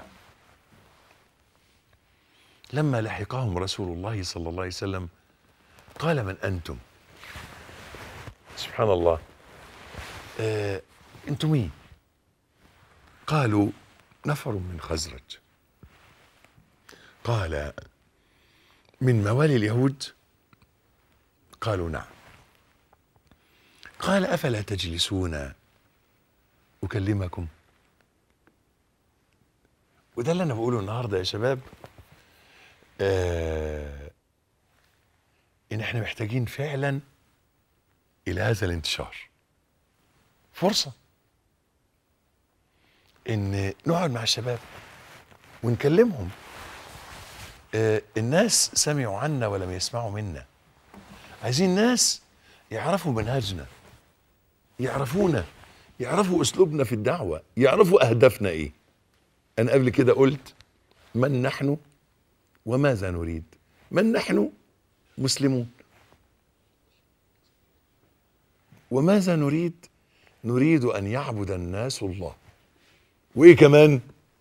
لما لحقهم رسول الله صلى الله عليه وسلم قال من انتم سبحان الله آه انتم مين قالوا نفر من خزرج قال من موالي اليهود قالوا نعم قال افلا تجلسون اكلمكم وده اللي انا بقوله النهارده يا شباب آه ان احنا محتاجين فعلا الى هذا الانتشار فرصه ان نقعد مع الشباب ونكلمهم آه الناس سمعوا عنا ولم يسمعوا منا عايزين ناس يعرفوا منهجنا يعرفونا يعرفوا اسلوبنا في الدعوه يعرفوا اهدافنا ايه انا قبل كده قلت من نحن وماذا نريد من نحن مسلمون وماذا نريد نريد ان يعبد الناس الله وايه كمان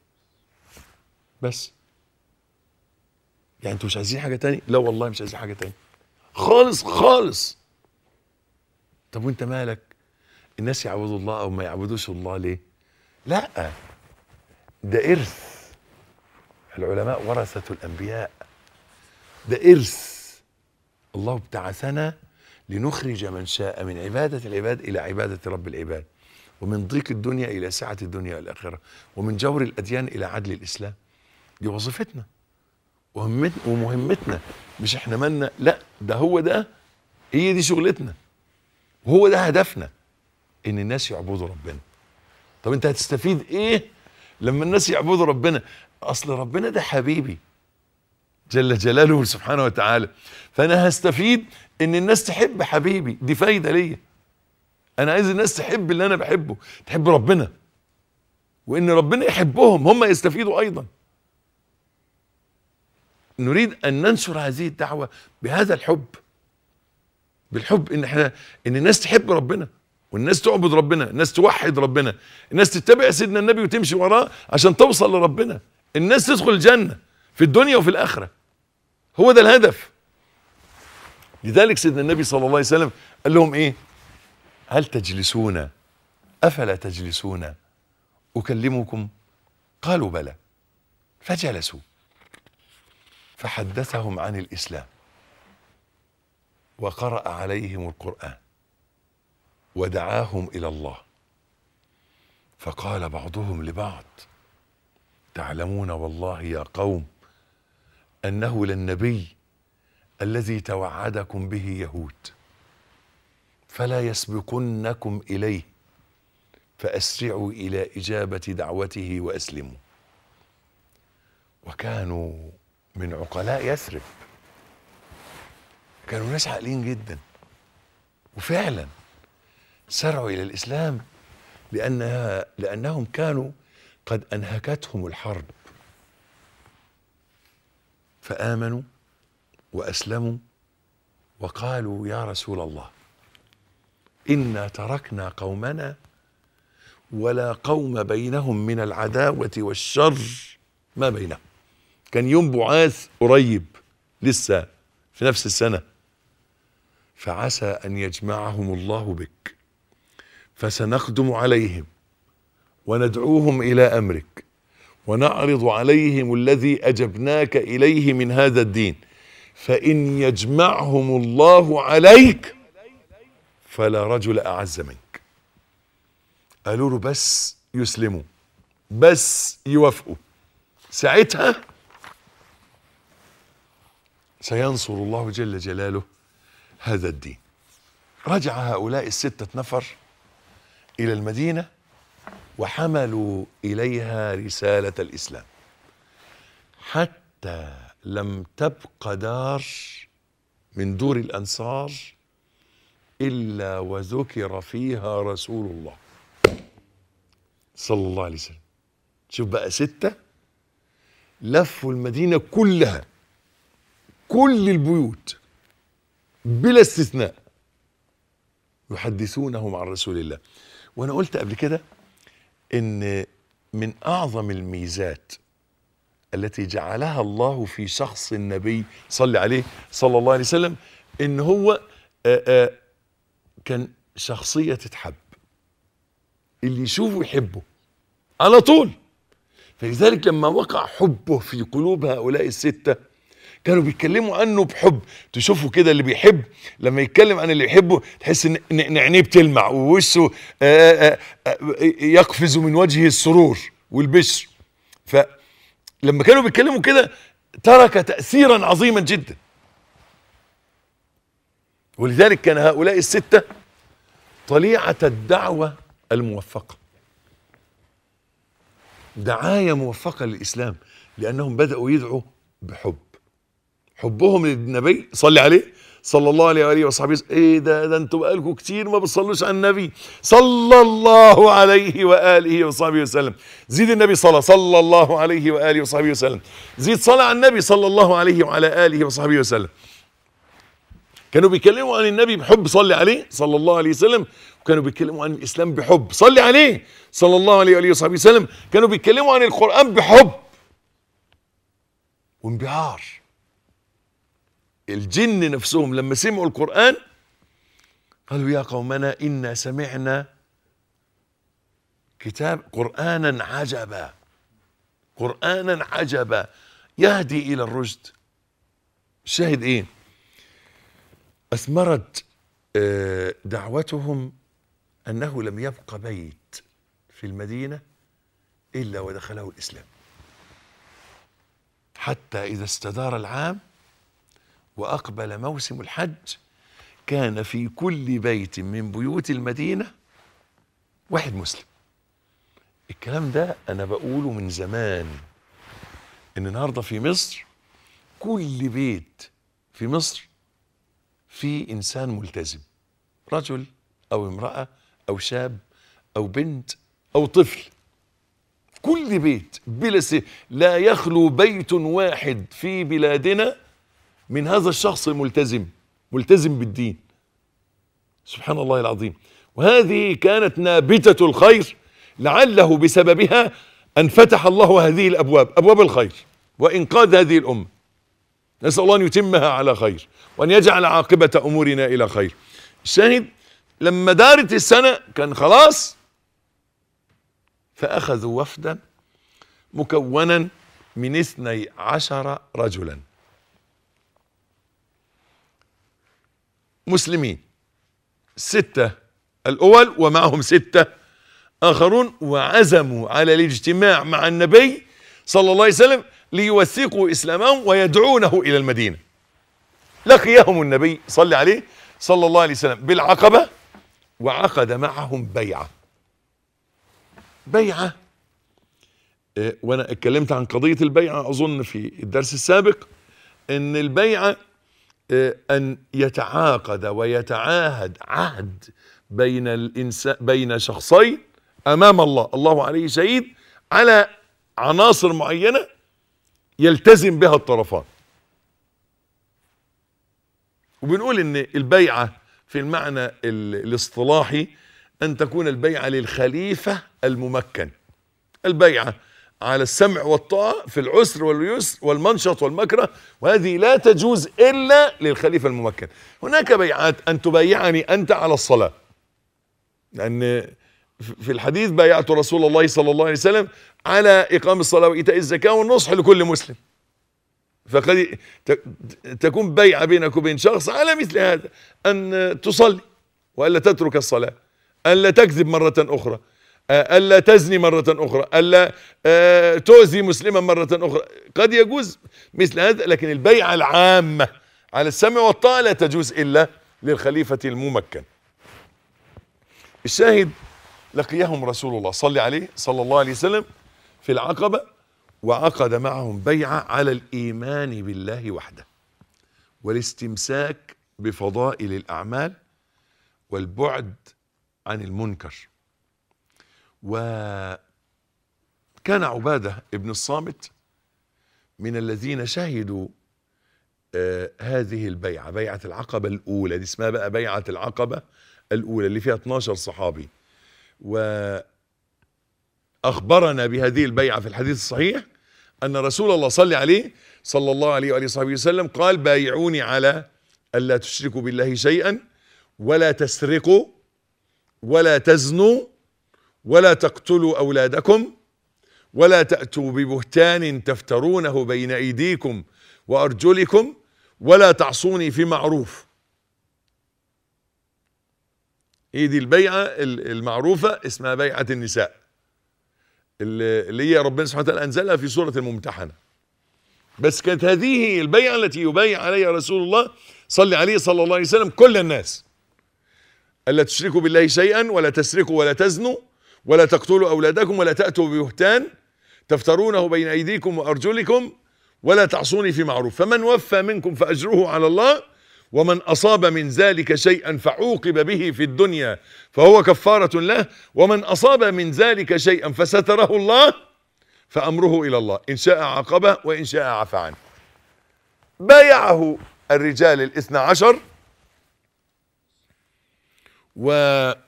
بس يعني انتوا مش عايزين حاجه تاني لا والله مش عايزين حاجه تاني خالص خالص طب وانت مالك الناس يعبدوا الله او ما يعبدوش الله ليه لا ده ارث العلماء ورثه الانبياء ده ارث الله ابتعثنا لنخرج من شاء من عباده العباد الى عباده رب العباد ومن ضيق الدنيا الى سعه الدنيا والاخره ومن جور الاديان الى عدل الاسلام دي وظيفتنا وهمتنا ومهمتنا مش احنا مالنا لا ده هو ده هي دي شغلتنا وهو ده هدفنا ان الناس يعبدوا ربنا طب انت هتستفيد ايه لما الناس يعبدوا ربنا اصل ربنا ده حبيبي جل جلاله سبحانه وتعالى فانا هستفيد ان الناس تحب حبيبي دي فايده ليا انا عايز الناس تحب اللي انا بحبه تحب ربنا وان ربنا يحبهم هم يستفيدوا ايضا نريد ان ننشر هذه الدعوه بهذا الحب بالحب ان احنا ان الناس تحب ربنا والناس تعبد ربنا الناس توحد ربنا الناس تتبع سيدنا النبي وتمشي وراه عشان توصل لربنا الناس تدخل الجنه في الدنيا وفي الاخره هو ده الهدف لذلك سيدنا النبي صلى الله عليه وسلم قال لهم ايه هل تجلسون افلا تجلسون اكلمكم قالوا بلى فجلسوا فحدثهم عن الاسلام وقرأ عليهم القرآن ودعاهم إلى الله فقال بعضهم لبعض تعلمون والله يا قوم أنه للنبي الذي توعدكم به يهود فلا يسبقنكم إليه فأسرعوا إلى إجابة دعوته وأسلموا وكانوا من عقلاء يثرب كانوا ناس عاقلين جدا وفعلا سرعوا الى الاسلام لانها لانهم كانوا قد انهكتهم الحرب فامنوا واسلموا وقالوا يا رسول الله انا تركنا قومنا ولا قوم بينهم من العداوه والشر ما بينهم كان يوم بعاث قريب لسه في نفس السنه فعسى ان يجمعهم الله بك فسنقدم عليهم وندعوهم الى امرك ونعرض عليهم الذي اجبناك اليه من هذا الدين فان يجمعهم الله عليك فلا رجل اعز منك قالوا له بس يسلموا بس يوافقوا ساعتها سينصر الله جل جلاله هذا الدين رجع هؤلاء الستة نفر إلى المدينة وحملوا إليها رسالة الإسلام حتى لم تبق دار من دور الأنصار إلا وذكر فيها رسول الله صلى الله عليه وسلم شوف بقى ستة لفوا المدينة كلها كل البيوت بلا استثناء يحدثونهم عن رسول الله وانا قلت قبل كده ان من اعظم الميزات التي جعلها الله في شخص النبي صلى عليه صلى الله عليه وسلم ان هو آآ آآ كان شخصية تتحب اللي يشوفه يحبه على طول فلذلك لما وقع حبه في قلوب هؤلاء السته كانوا بيتكلموا عنه بحب تشوفوا كده اللي بيحب لما يتكلم عن اللي يحبه تحس ان إن عينيه بتلمع ووشه آآ آآ يقفز من وجهه السرور والبشر فلما كانوا بيتكلموا كده ترك تأثيرا عظيما جدا ولذلك كان هؤلاء الستة طليعة الدعوة الموفقة دعاية موفقة للإسلام لأنهم بدأوا يدعوا بحب حبهم للنبي صلي عليه صلى الله عليه واله وصحبه وسلم. ايه ده ده انتوا بقالكم كتير ما بتصلوش على النبي صلى الله عليه واله وصحبه وسلم زيد النبي صلى صلى الله عليه واله وصحبه وسلم زيد صلاه على النبي صلى الله عليه وعلى اله وصحبه وسلم كانوا بيتكلموا عن النبي بحب صلي عليه صلى الله عليه وسلم وكانوا بيتكلموا عن الاسلام بحب صلي عليه صلى الله عليه واله وصحبه وسلم كانوا بيتكلموا عن القران بحب وانبهار الجن نفسهم لما سمعوا القرآن قالوا يا قومنا إنا سمعنا كتاب قرآنا عجبا قرآنا عجبا يهدي إلى الرشد الشاهد إيه أثمرت آه، دعوتهم أنه لم يبق بيت في المدينة إلا ودخله الإسلام حتى إذا استدار العام وأقبل موسم الحج كان في كل بيت من بيوت المدينة واحد مسلم الكلام ده أنا بقوله من زمان إن النهاردة في مصر كل بيت في مصر في إنسان ملتزم رجل أو امرأة أو شاب أو بنت أو طفل كل بيت بلا س... لا يخلو بيت واحد في بلادنا من هذا الشخص الملتزم ملتزم بالدين سبحان الله العظيم وهذه كانت نابتة الخير لعله بسببها أن فتح الله هذه الأبواب أبواب الخير وإنقاذ هذه الأمة نسأل الله أن يتمها على خير وأن يجعل عاقبة أمورنا إلى خير الشاهد لما دارت السنة كان خلاص فأخذوا وفدا مكونا من اثني عشر رجلا مسلمين ستة الأول ومعهم ستة آخرون وعزموا على الاجتماع مع النبي صلى الله عليه وسلم ليوثقوا إسلامهم ويدعونه إلى المدينة لقيهم النبي صلى عليه صلى الله عليه وسلم بالعقبة وعقد معهم بيعة بيعة آه، وانا اتكلمت عن قضية البيعة اظن في الدرس السابق ان البيعة آه، ان يتعاقد ويتعاهد عهد بين الانسان بين شخصين امام الله الله عليه شهيد على عناصر معينة يلتزم بها الطرفان وبنقول ان البيعة في المعنى ال- الاصطلاحي ان تكون البيعة للخليفة الممكن البيعة على السمع والطاعة في العسر واليسر والمنشط والمكره وهذه لا تجوز إلا للخليفة الممكن هناك بيعات أن تبايعني أنت على الصلاة لأن في الحديث بايعت رسول الله صلى الله عليه وسلم على إقام الصلاة وإيتاء الزكاة والنصح لكل مسلم فقد ت- تكون بيعة بينك وبين شخص على مثل هذا أن تصلي وألا تترك الصلاة ألا تكذب مرة أخرى آه، ألا تزني مرة أخرى ألا آه، تؤذي مسلما مرة أخرى قد يجوز مثل هذا لكن البيعة العامة على السمع والطاعة لا تجوز إلا للخليفة الممكن الشاهد لقيهم رسول الله صلى عليه صلى الله عليه وسلم في العقبة وعقد معهم بيعة على الإيمان بالله وحده والاستمساك بفضائل الأعمال والبعد عن المنكر وكان عبادة ابن الصامت من الذين شهدوا آه هذه البيعة بيعة العقبة الأولى دي اسمها بقى بيعة العقبة الأولى اللي فيها 12 صحابي وأخبرنا بهذه البيعة في الحديث الصحيح أن رسول الله صلى عليه صلى الله عليه وآله وصحبه وسلم قال بايعوني على ألا تشركوا بالله شيئا ولا تسرقوا ولا تزنوا ولا تقتلوا أولادكم ولا تأتوا ببهتان تفترونه بين أيديكم وأرجلكم ولا تعصوني في معروف هي دي البيعة ال- المعروفة اسمها بيعة النساء اللي اللي هي ربنا سبحانه وتعالى أنزلها في سورة الممتحنة بس كانت هذه هي البيعة التي يبايع عليها رسول الله صلى عليه صلى الله عليه وسلم كل الناس ألا تشركوا بالله شيئا ولا تسرقوا ولا تزنوا ولا تقتلوا أولادكم ولا تأتوا ببهتان تفترونه بين أيديكم وأرجلكم ولا تعصوني في معروف فمن وفى منكم فأجره على الله ومن أصاب من ذلك شيئا فعوقب به في الدنيا فهو كفارة له ومن أصاب من ذلك شيئا فستره الله فأمره إلى الله إن شاء عاقبه وإن شاء عفى عنه بايعه الرجال الاثنى عشر وقبل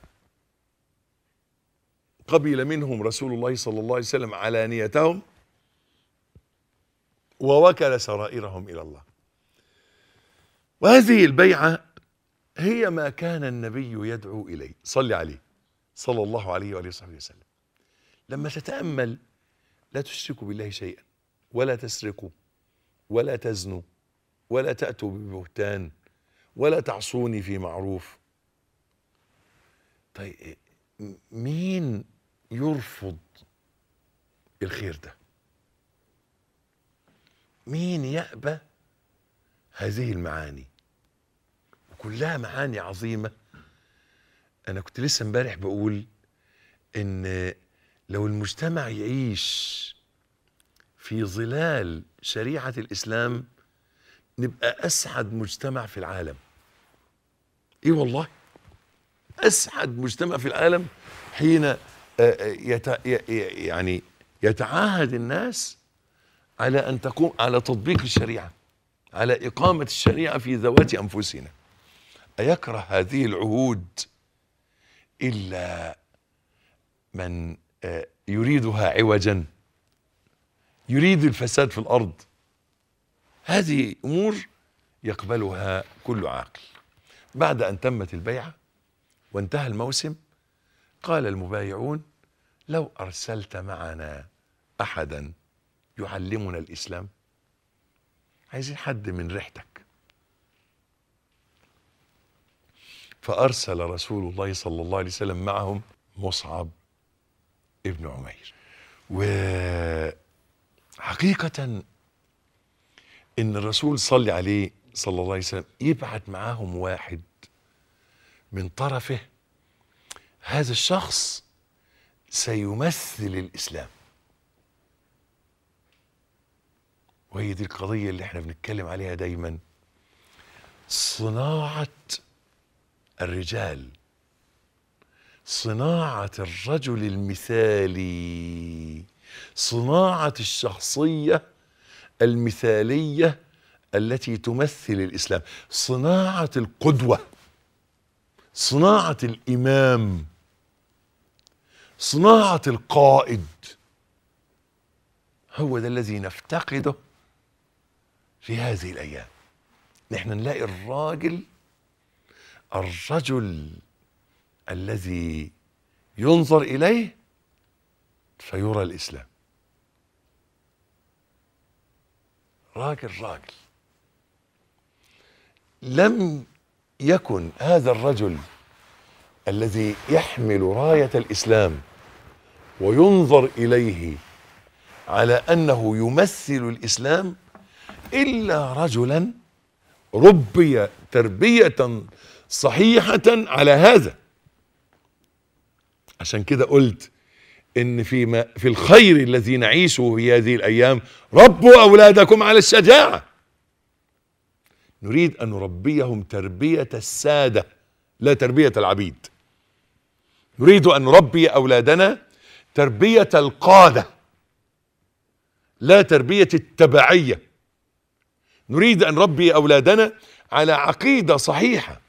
منهم رسول الله صلى الله عليه وسلم علانيتهم ووكل سرائرهم إلى الله وهذه البيعة هي ما كان النبي يدعو إليه صلي عليه صلى الله عليه وآله وصحبه وسلم لما تتأمل لا تشركوا بالله شيئا ولا تسرقوا ولا تزنوا ولا تأتوا ببهتان ولا تعصوني في معروف طيب مين يرفض الخير ده مين يأبى هذه المعاني وكلها معاني عظيمة أنا كنت لسه امبارح بقول إن لو المجتمع يعيش في ظلال شريعة الإسلام نبقى أسعد مجتمع في العالم إيه والله أسعد مجتمع في العالم حين آه، آه، يت ي- يعني يتعاهد الناس على أن تقوم على تطبيق الشريعة على إقامة الشريعة في ذوات أنفسنا أيكره هذه العهود إلا من آه، يريدها عوجا يريد الفساد في الأرض هذه أمور يقبلها كل عاقل بعد أن تمت البيعة وانتهى الموسم قال المبايعون لو أرسلت معنا أحدا يعلمنا الإسلام عايزين حد من ريحتك فأرسل رسول الله صلى الله عليه وسلم معهم مصعب ابن عمير وحقيقة إن الرسول صلى عليه صلى الله عليه وسلم يبعت معاهم واحد من طرفه هذا الشخص سيمثل الإسلام وهي دي القضية اللي احنا بنتكلم عليها دايما صناعة الرجال صناعة الرجل المثالي صناعة الشخصية المثالية التي تمثل الإسلام صناعة القدوة صناعة الإمام صناعة القائد هو ده الذي نفتقده في هذه الأيام نحن نلاقي الراجل الرجل الذي ينظر إليه فيرى الإسلام راجل راجل لم يكن هذا الرجل الذي يحمل راية الإسلام وينظر إليه على أنه يمثل الإسلام إلا رجلا ربي تربية صحيحة على هذا عشان كده قلت ان في ما في الخير الذي نعيشه في هذه الايام ربوا اولادكم على الشجاعه نريد ان نربيهم تربيه الساده لا تربيه العبيد نريد ان نربي اولادنا تربيه القاده لا تربيه التبعيه نريد ان نربي اولادنا على عقيده صحيحه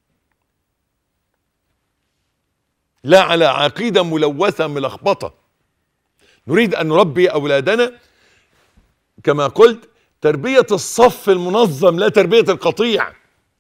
لا على عقيده ملوثه ملخبطه نريد ان نربي اولادنا كما قلت تربيه الصف المنظم لا تربيه القطيع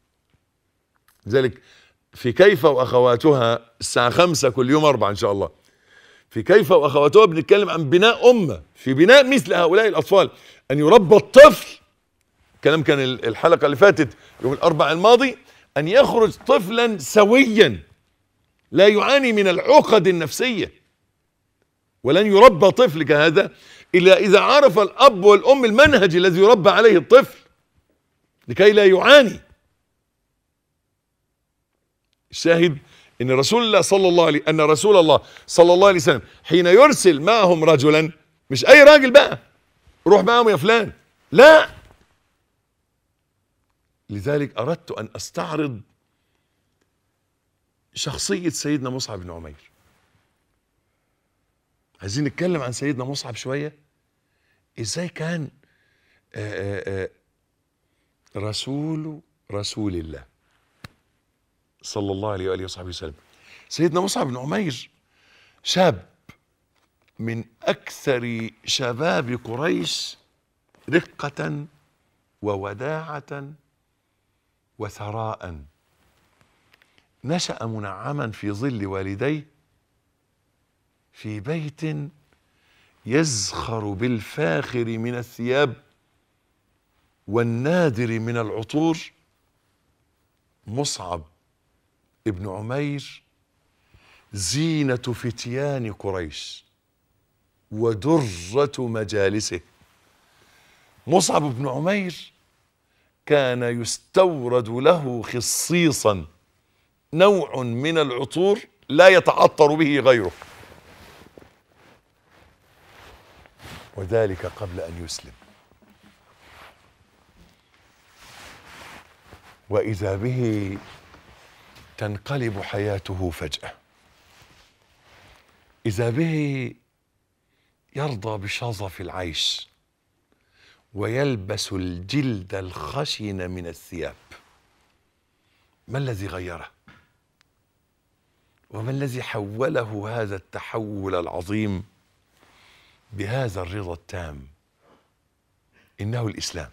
لذلك في كيف واخواتها الساعه خمسة كل يوم اربعة ان شاء الله في كيف واخواتها بنتكلم عن بناء امه في بناء مثل هؤلاء الاطفال ان يربى الطفل كلام كان الحلقه اللي فاتت يوم الاربعاء الماضي ان يخرج طفلا سويا لا يعاني من العقد النفسيه ولن يربى طفل كهذا الا اذا عرف الاب والام المنهج الذي يربى عليه الطفل لكي لا يعاني الشاهد ان رسول الله صلى الله عليه ان رسول الله صلى الله عليه وسلم حين يرسل معهم رجلا مش اي راجل بقى روح معهم يا فلان لا لذلك اردت ان استعرض شخصيه سيدنا مصعب بن عمير عايزين نتكلم عن سيدنا مصعب شويه ازاي كان آآ آآ رسول رسول الله صلى الله عليه واله وصحبه وسلم سيدنا مصعب بن عمير شاب من اكثر شباب قريش رقه ووداعه وثراء نشا منعما في ظل والديه في بيت يزخر بالفاخر من الثياب والنادر من العطور مصعب ابن عمير زينة فتيان قريش ودرة مجالسه مصعب بن عمير كان يستورد له خصيصا نوع من العطور لا يتعطر به غيره وذلك قبل ان يسلم واذا به تنقلب حياته فجاه اذا به يرضى بشظف العيش ويلبس الجلد الخشن من الثياب ما الذي غيره وما الذي حوله هذا التحول العظيم بهذا الرضا التام انه الاسلام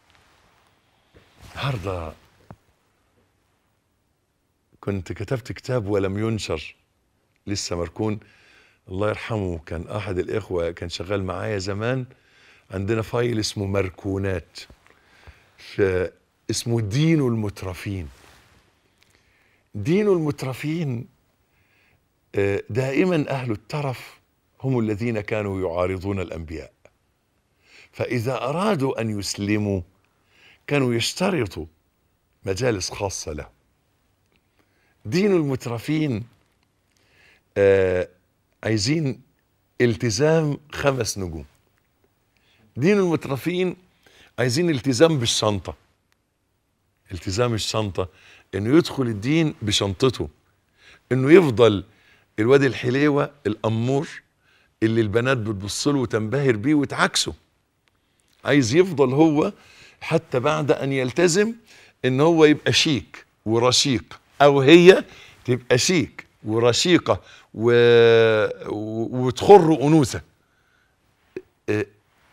النهارده كنت كتبت كتاب ولم ينشر لسه مركون الله يرحمه كان احد الاخوه كان شغال معايا زمان عندنا فايل اسمه مركونات في اسمه دين المترفين دين المترفين آه، دائما اهل الترف هم الذين كانوا يعارضون الانبياء فاذا ارادوا ان يسلموا كانوا يشترطوا مجالس خاصه له دين المترفين آه عايزين التزام خمس نجوم دين المترفين عايزين التزام بالشنطه التزام الشنطه انه يدخل الدين بشنطته انه يفضل الواد الحليوه الامور اللي البنات بتبص له وتنبهر بيه وتعكسه عايز يفضل هو حتى بعد ان يلتزم ان هو يبقى شيك ورشيق او هي تبقى شيك ورشيقه و... و... وتخر انوثه إيه،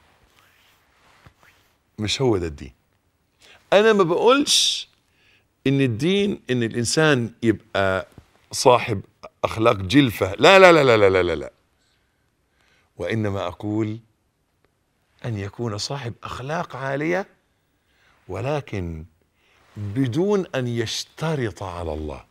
مش هو ده الدين انا ما بقولش ان الدين ان الانسان يبقى صاحب اخلاق جلفه لا لا لا لا لا لا لا, لا. وانما اقول ان يكون صاحب اخلاق عاليه ولكن بدون ان يشترط على الله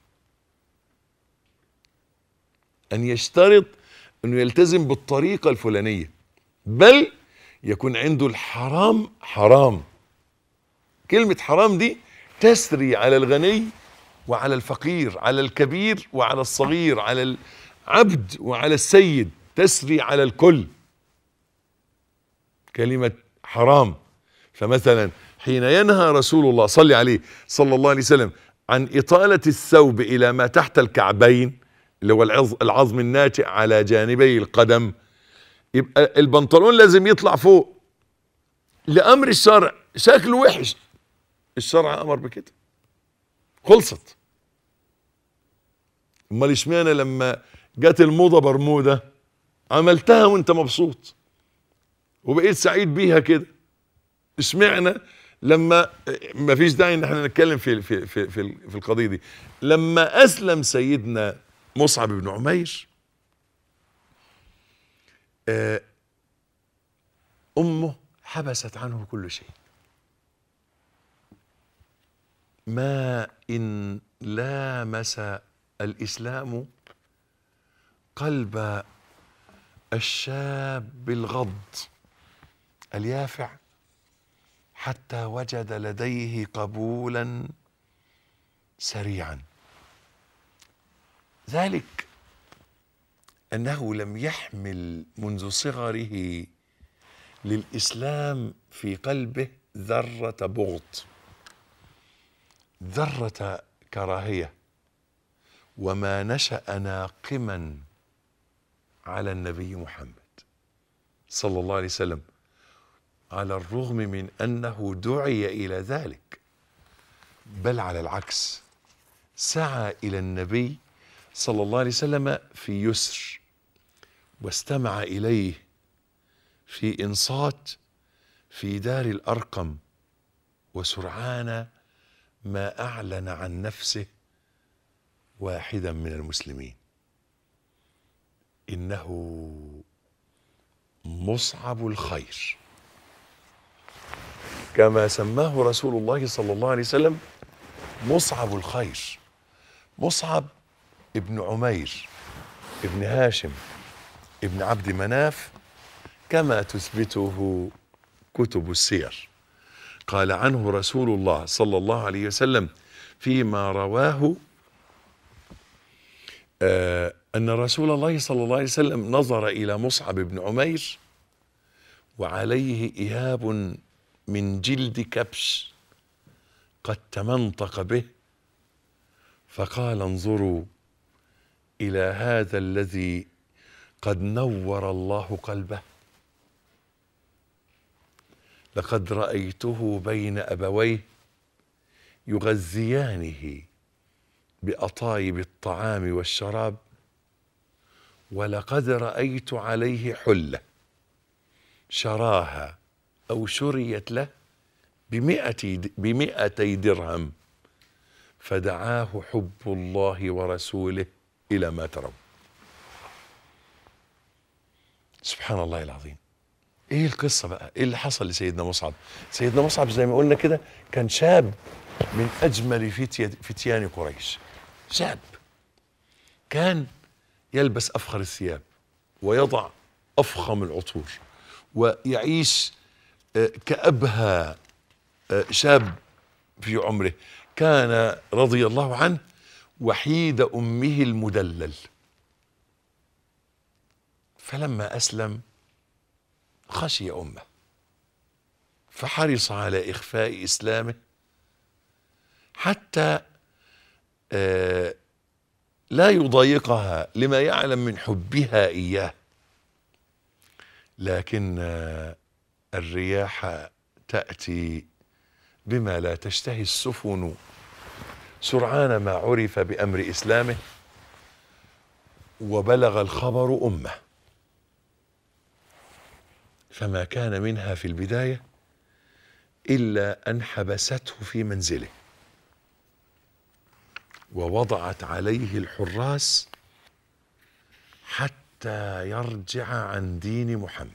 ان يشترط انه يلتزم بالطريقه الفلانيه بل يكون عنده الحرام حرام كلمه حرام دي تسري على الغني وعلى الفقير على الكبير وعلى الصغير على العبد وعلى السيد تسري على الكل كلمه حرام فمثلا حين ينهى رسول الله صلى عليه صلى الله عليه وسلم عن إطالة الثوب إلى ما تحت الكعبين اللي هو العظ- العظم الناتئ على جانبي القدم يبقى البنطلون لازم يطلع فوق لأمر الشرع شكله وحش الشرع أمر بكده خلصت امال اشمعنى لما جت الموضة برمودة عملتها وانت مبسوط وبقيت سعيد بيها كده اشمعنى لما ما فيش داعي ان احنا نتكلم في في في في, في القضيه دي لما اسلم سيدنا مصعب بن عمير آه، امه حبست عنه كل شيء ما ان لامس الاسلام قلب الشاب الغض اليافع حتى وجد لديه قبولا سريعا ذلك انه لم يحمل منذ صغره للاسلام في قلبه ذره بغض ذره كراهيه وما نشا ناقما على النبي محمد صلى الله عليه وسلم على الرغم من انه دعي الى ذلك بل على العكس سعى الى النبي صلى الله عليه وسلم في يسر واستمع اليه في انصات في دار الارقم وسرعان ما اعلن عن نفسه واحدا من المسلمين انه مصعب الخير كما سماه رسول الله صلى الله عليه وسلم مصعب الخير مصعب ابن عمير ابن هاشم ابن عبد مناف كما تثبته كتب السير قال عنه رسول الله صلى الله عليه وسلم فيما رواه آه أن رسول الله صلى الله عليه وسلم نظر إلى مصعب بن عمير وعليه إهاب من جلد كبش قد تمنطق به فقال انظروا إلى هذا الذي قد نور الله قلبه لقد رأيته بين أبويه يغذيانه بأطايب الطعام والشراب ولقد رأيت عليه حلة شراها أو شريت له بمئة بمئتي درهم فدعاه حب الله ورسوله إلى ما ترون سبحان الله العظيم ايه القصة بقى ايه اللي حصل لسيدنا مصعب سيدنا مصعب زي ما قلنا كده كان شاب من اجمل فتية فتيان قريش شاب كان يلبس افخر الثياب ويضع افخم العطور ويعيش آه، كابهى آه، شاب في عمره كان رضي الله عنه وحيد امه المدلل فلما اسلم خشي امه فحرص على اخفاء اسلامه حتى آه لا يضايقها لما يعلم من حبها اياه لكن آه الرياح تاتي بما لا تشتهي السفن سرعان ما عرف بامر اسلامه وبلغ الخبر امه فما كان منها في البدايه الا ان حبسته في منزله ووضعت عليه الحراس حتى يرجع عن دين محمد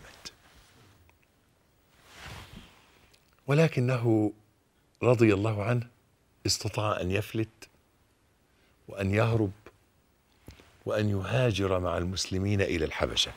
ولكنه رضي الله عنه استطاع ان يفلت وان يهرب وان يهاجر مع المسلمين الى الحبشه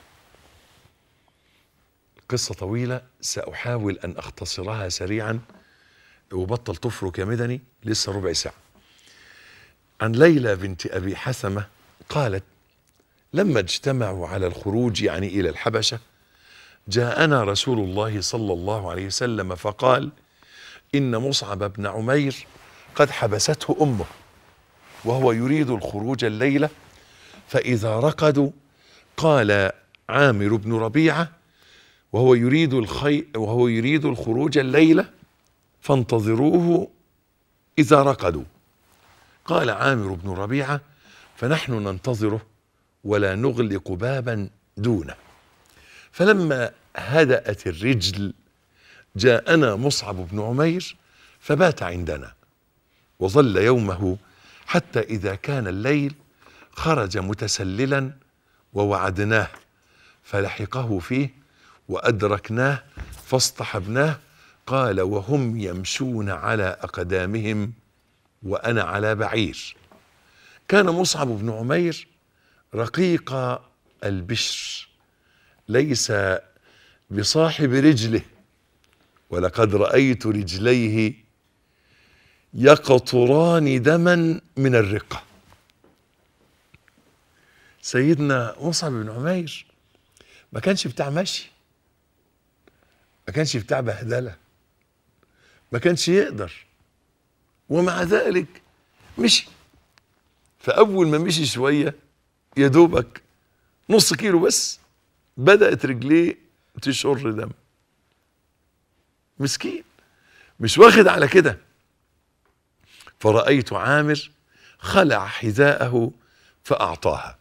قصه طويله ساحاول ان اختصرها سريعا وبطل تفرك يا مدني لسه ربع ساعه عن ليلى بنت ابي حثمه قالت لما اجتمعوا على الخروج يعني الى الحبشه جاءنا رسول الله صلى الله عليه وسلم فقال ان مصعب بن عمير قد حبسته امه وهو يريد الخروج الليله فاذا رقدوا قال عامر بن ربيعه وهو يريد الخي وهو يريد الخروج الليله فانتظروه اذا رقدوا قال عامر بن ربيعه فنحن ننتظره ولا نغلق بابا دونه فلما هدأت الرجل جاءنا مصعب بن عمير فبات عندنا وظل يومه حتى إذا كان الليل خرج متسللا ووعدناه فلحقه فيه وأدركناه فاصطحبناه قال وهم يمشون على أقدامهم وأنا على بعير كان مصعب بن عمير رقيق البشر ليس بصاحب رجله ولقد رأيت رجليه يقطران دما من الرقة سيدنا مصعب بن عمير ما كانش بتاع مشي ما كانش بتاع بهدله ما كانش يقدر ومع ذلك مشي فاول ما مشي شويه يا دوبك نص كيلو بس بدات رجليه تشر دم مسكين مش واخد على كده فرأيت عامر خلع حذاءه فأعطاها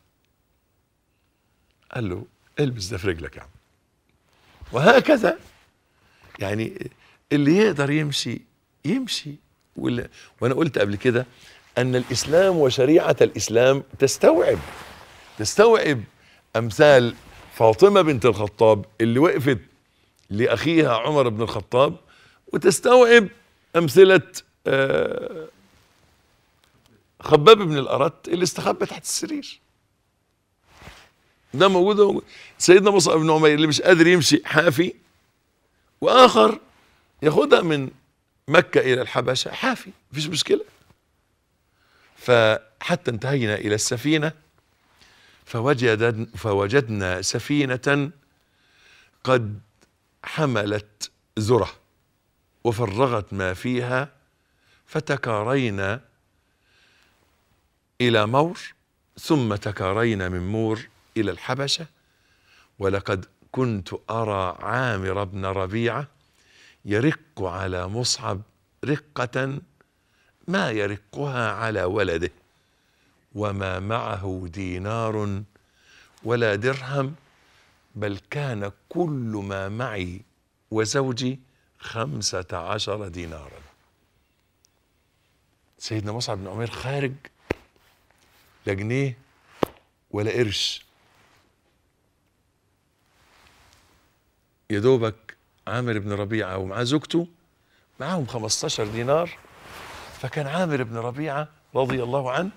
قال له البس ده في رجلك يا عم وهكذا يعني اللي يقدر يمشي يمشي واللي وانا قلت قبل كده ان الاسلام وشريعه الاسلام تستوعب تستوعب امثال فاطمه بنت الخطاب اللي وقفت لاخيها عمر بن الخطاب وتستوعب امثله آه، خباب بن الارت اللي استخبى تحت السرير ده موجود سيدنا مصعب بن عمير اللي مش قادر يمشي حافي واخر ياخدها من مكه الى الحبشه حافي مفيش مشكله فحتى انتهينا الى السفينه فوجد فوجدنا سفينه قد حملت ذره وفرغت ما فيها فتكارينا الى مور ثم تكارينا من مور الى الحبشه ولقد كنت ارى عامر بن ربيعه يرق على مصعب رقه ما يرقها على ولده وما معه دينار ولا درهم بل كان كل ما معي وزوجي خمسة عشر دينارا سيدنا مصعب بن عمير خارج لا جنيه ولا قرش يا دوبك عامر بن ربيعة ومعاه زوجته معاهم 15 دينار فكان عامر بن ربيعة رضي الله عنه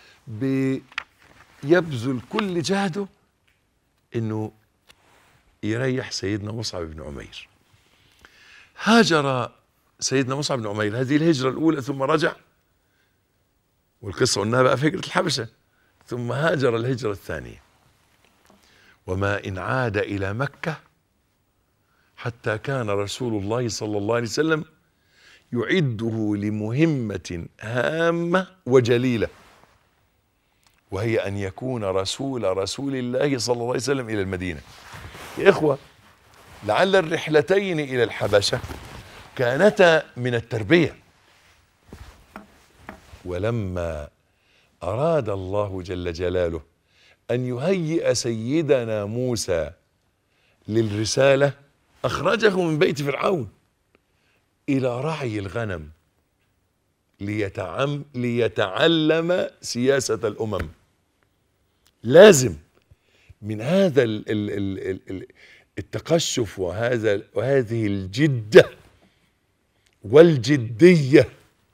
بيبذل كل جهده انه يريح سيدنا مصعب بن عمير هاجر سيدنا مصعب بن عمير هذه الهجرة الأولى ثم رجع والقصة قلناها بقى في هجرة الحبشة ثم هاجر الهجرة الثانية وما إن عاد إلى مكة حتى كان رسول الله صلى الله عليه وسلم يعده لمهمة هامة وجليلة وهي أن يكون رسول رسول الله صلى الله عليه وسلم إلى المدينة يا إخوة لعل الرحلتين إلى الحبشة كانتا من التربية ولما أراد الله جل جلاله أن يهيئ سيدنا موسى للرسالة أخرجه من بيت فرعون إلى رعي الغنم ليتعم ليتعلم سياسة الأمم لازم من هذا ال ال ال ال ال التقشف وهذا وهذه الجدة والجدية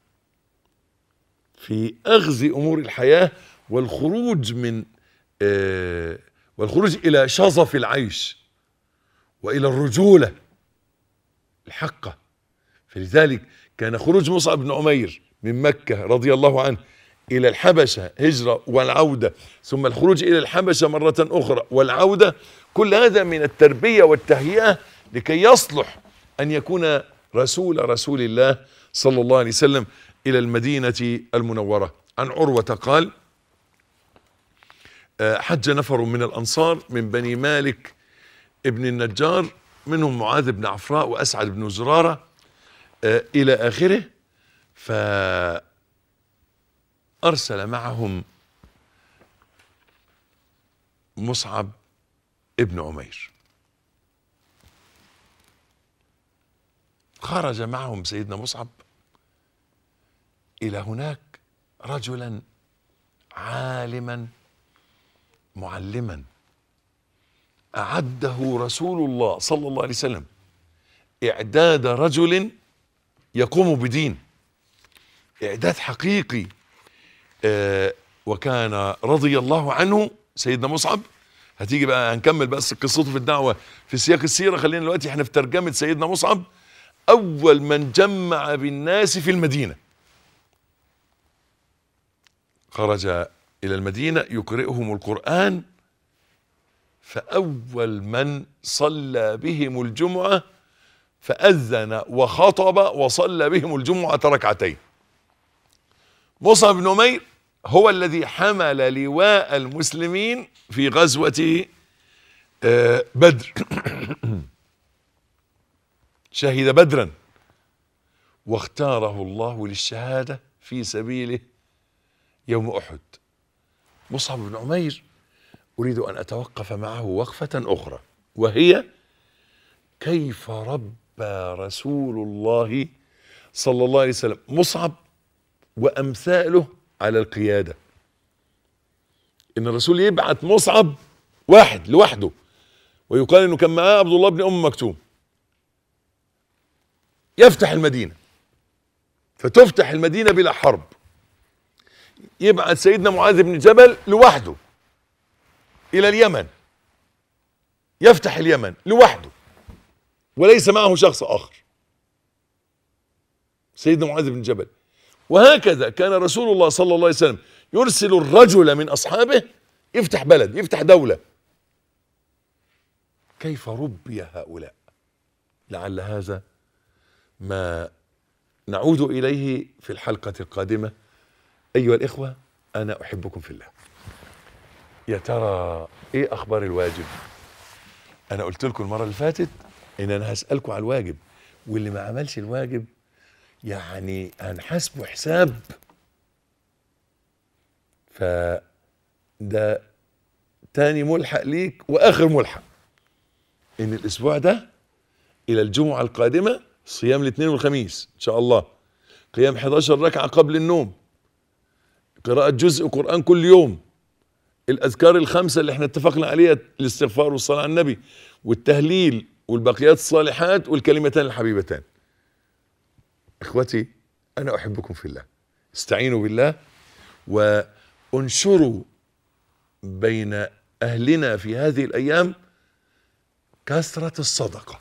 في أخذ أمور الحياة والخروج من آه والخروج إلى شظف العيش وإلى الرجولة الحقة فلذلك كان خروج مصعب بن عمير من مكة رضي الله عنه إلى الحبشة هجرة والعودة ثم الخروج إلى الحبشة مرة أخرى والعودة كل هذا من التربية والتهيئة لكي يصلح أن يكون رسول رسول الله صلى الله عليه وسلم إلى المدينة المنورة عن عروة قال آه، حج نفر من الأنصار من بني مالك ابن النجار منهم معاذ بن عفراء وأسعد بن زرارة آه، إلى آخره فأرسل معهم مصعب ابن عمير خرج معهم سيدنا مصعب إلى هناك رجلا عالما معلما أعده رسول الله صلى الله عليه وسلم إعداد رجل يقوم بدين إعداد حقيقي آه وكان رضي الله عنه سيدنا مصعب هتيجي بقى هنكمل بس قصته في الدعوة في سياق السيرة خلينا دلوقتي احنا في ترجمة سيدنا مصعب أول من جمع بالناس في المدينة خرج إلى المدينة يقرئهم القرآن فأول من صلى بهم الجمعة فأذن وخطب وصلى بهم الجمعة ركعتين مصعب بن عمير هو الذي حمل لواء المسلمين في غزوة آه، بدر شهد بدرا واختاره الله للشهادة في سبيله يوم أحد مصعب بن عمير أريد أن أتوقف معه وقفة أخرى وهي كيف ربى رسول الله صلى الله عليه وسلم مصعب وأمثاله على القيادة إن الرسول يبعت مصعب واحد لوحده ويقال إنه كان معاه عبد الله بن أم مكتوم يفتح المدينة فتفتح المدينة بلا حرب يبعت سيدنا معاذ بن جبل لوحده إلى اليمن يفتح اليمن لوحده وليس معه شخص آخر سيدنا معاذ بن جبل وهكذا كان رسول الله صلى الله عليه وسلم يرسل الرجل من أصحابه يفتح بلد يفتح دولة كيف ربي هؤلاء لعل هذا ما نعود إليه في الحلقة القادمة أيها الإخوة أنا أحبكم في الله يا ترى إيه أخبار الواجب أنا قلت لكم المرة اللي فاتت إن أنا هسألكم على الواجب واللي ما عملش الواجب يعني هنحاسبه حساب فده تاني ملحق ليك واخر ملحق ان الاسبوع ده الى الجمعه القادمه صيام الاثنين والخميس ان شاء الله قيام 11 ركعه قبل النوم قراءه جزء قران كل يوم الاذكار الخمسه اللي احنا اتفقنا عليها الاستغفار والصلاه على النبي والتهليل والبقيات الصالحات والكلمتان الحبيبتان اخوتي انا احبكم في الله استعينوا بالله وانشروا بين اهلنا في هذه الايام كثره الصدقه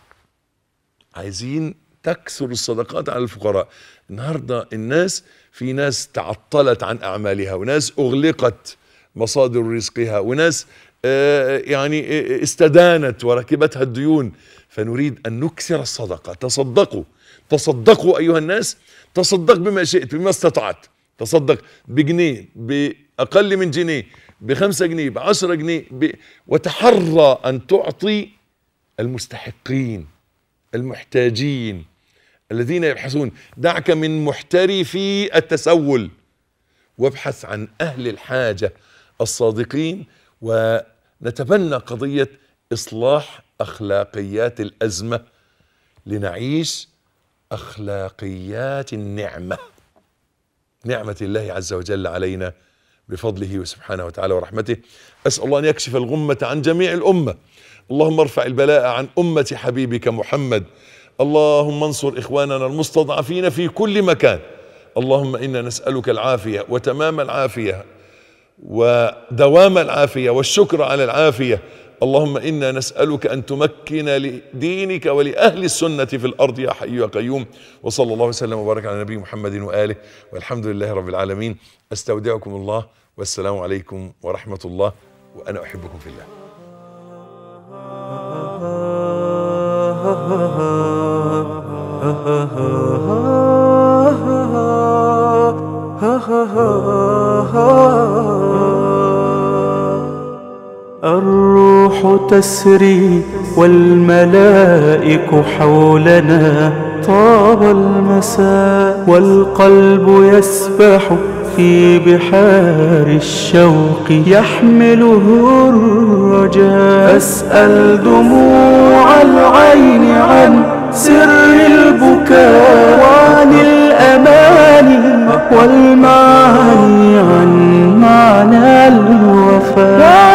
عايزين تكثر الصدقات على الفقراء النهارده الناس في ناس تعطلت عن اعمالها وناس اغلقت مصادر رزقها وناس آه، يعني آه، استدانت وركبتها الديون فنريد ان نكثر الصدقه تصدقوا تصدقوا ايها الناس تصدق بما شئت بما استطعت تصدق بجنيه باقل من جنيه بخمسة جنيه بعشرة جنيه ب... وتحرى ان تعطي المستحقين المحتاجين الذين يبحثون دعك من محترفي التسول وابحث عن اهل الحاجه الصادقين ونتبنى قضيه اصلاح اخلاقيات الازمه لنعيش اخلاقيات النعمه نعمه الله عز وجل علينا بفضله سبحانه وتعالى ورحمته اسال الله ان يكشف الغمه عن جميع الامه اللهم ارفع البلاء عن امه حبيبك محمد اللهم انصر اخواننا المستضعفين في كل مكان اللهم انا نسالك العافيه وتمام العافيه ودوام العافيه والشكر على العافيه اللهم انا نسالك ان تمكن لدينك ولاهل السنه في الارض يا حي يا قيوم وصلى الله وسلم وبارك على نبي محمد واله والحمد لله رب العالمين استودعكم الله والسلام عليكم ورحمه الله وانا احبكم في الله الروح تسري والملائك حولنا طاب المساء والقلب يسبح في بحار الشوق يحمله الرجاء أسأل دموع العين عن سر البكاء وعن الأماني والمعاني عن معنى الوفاء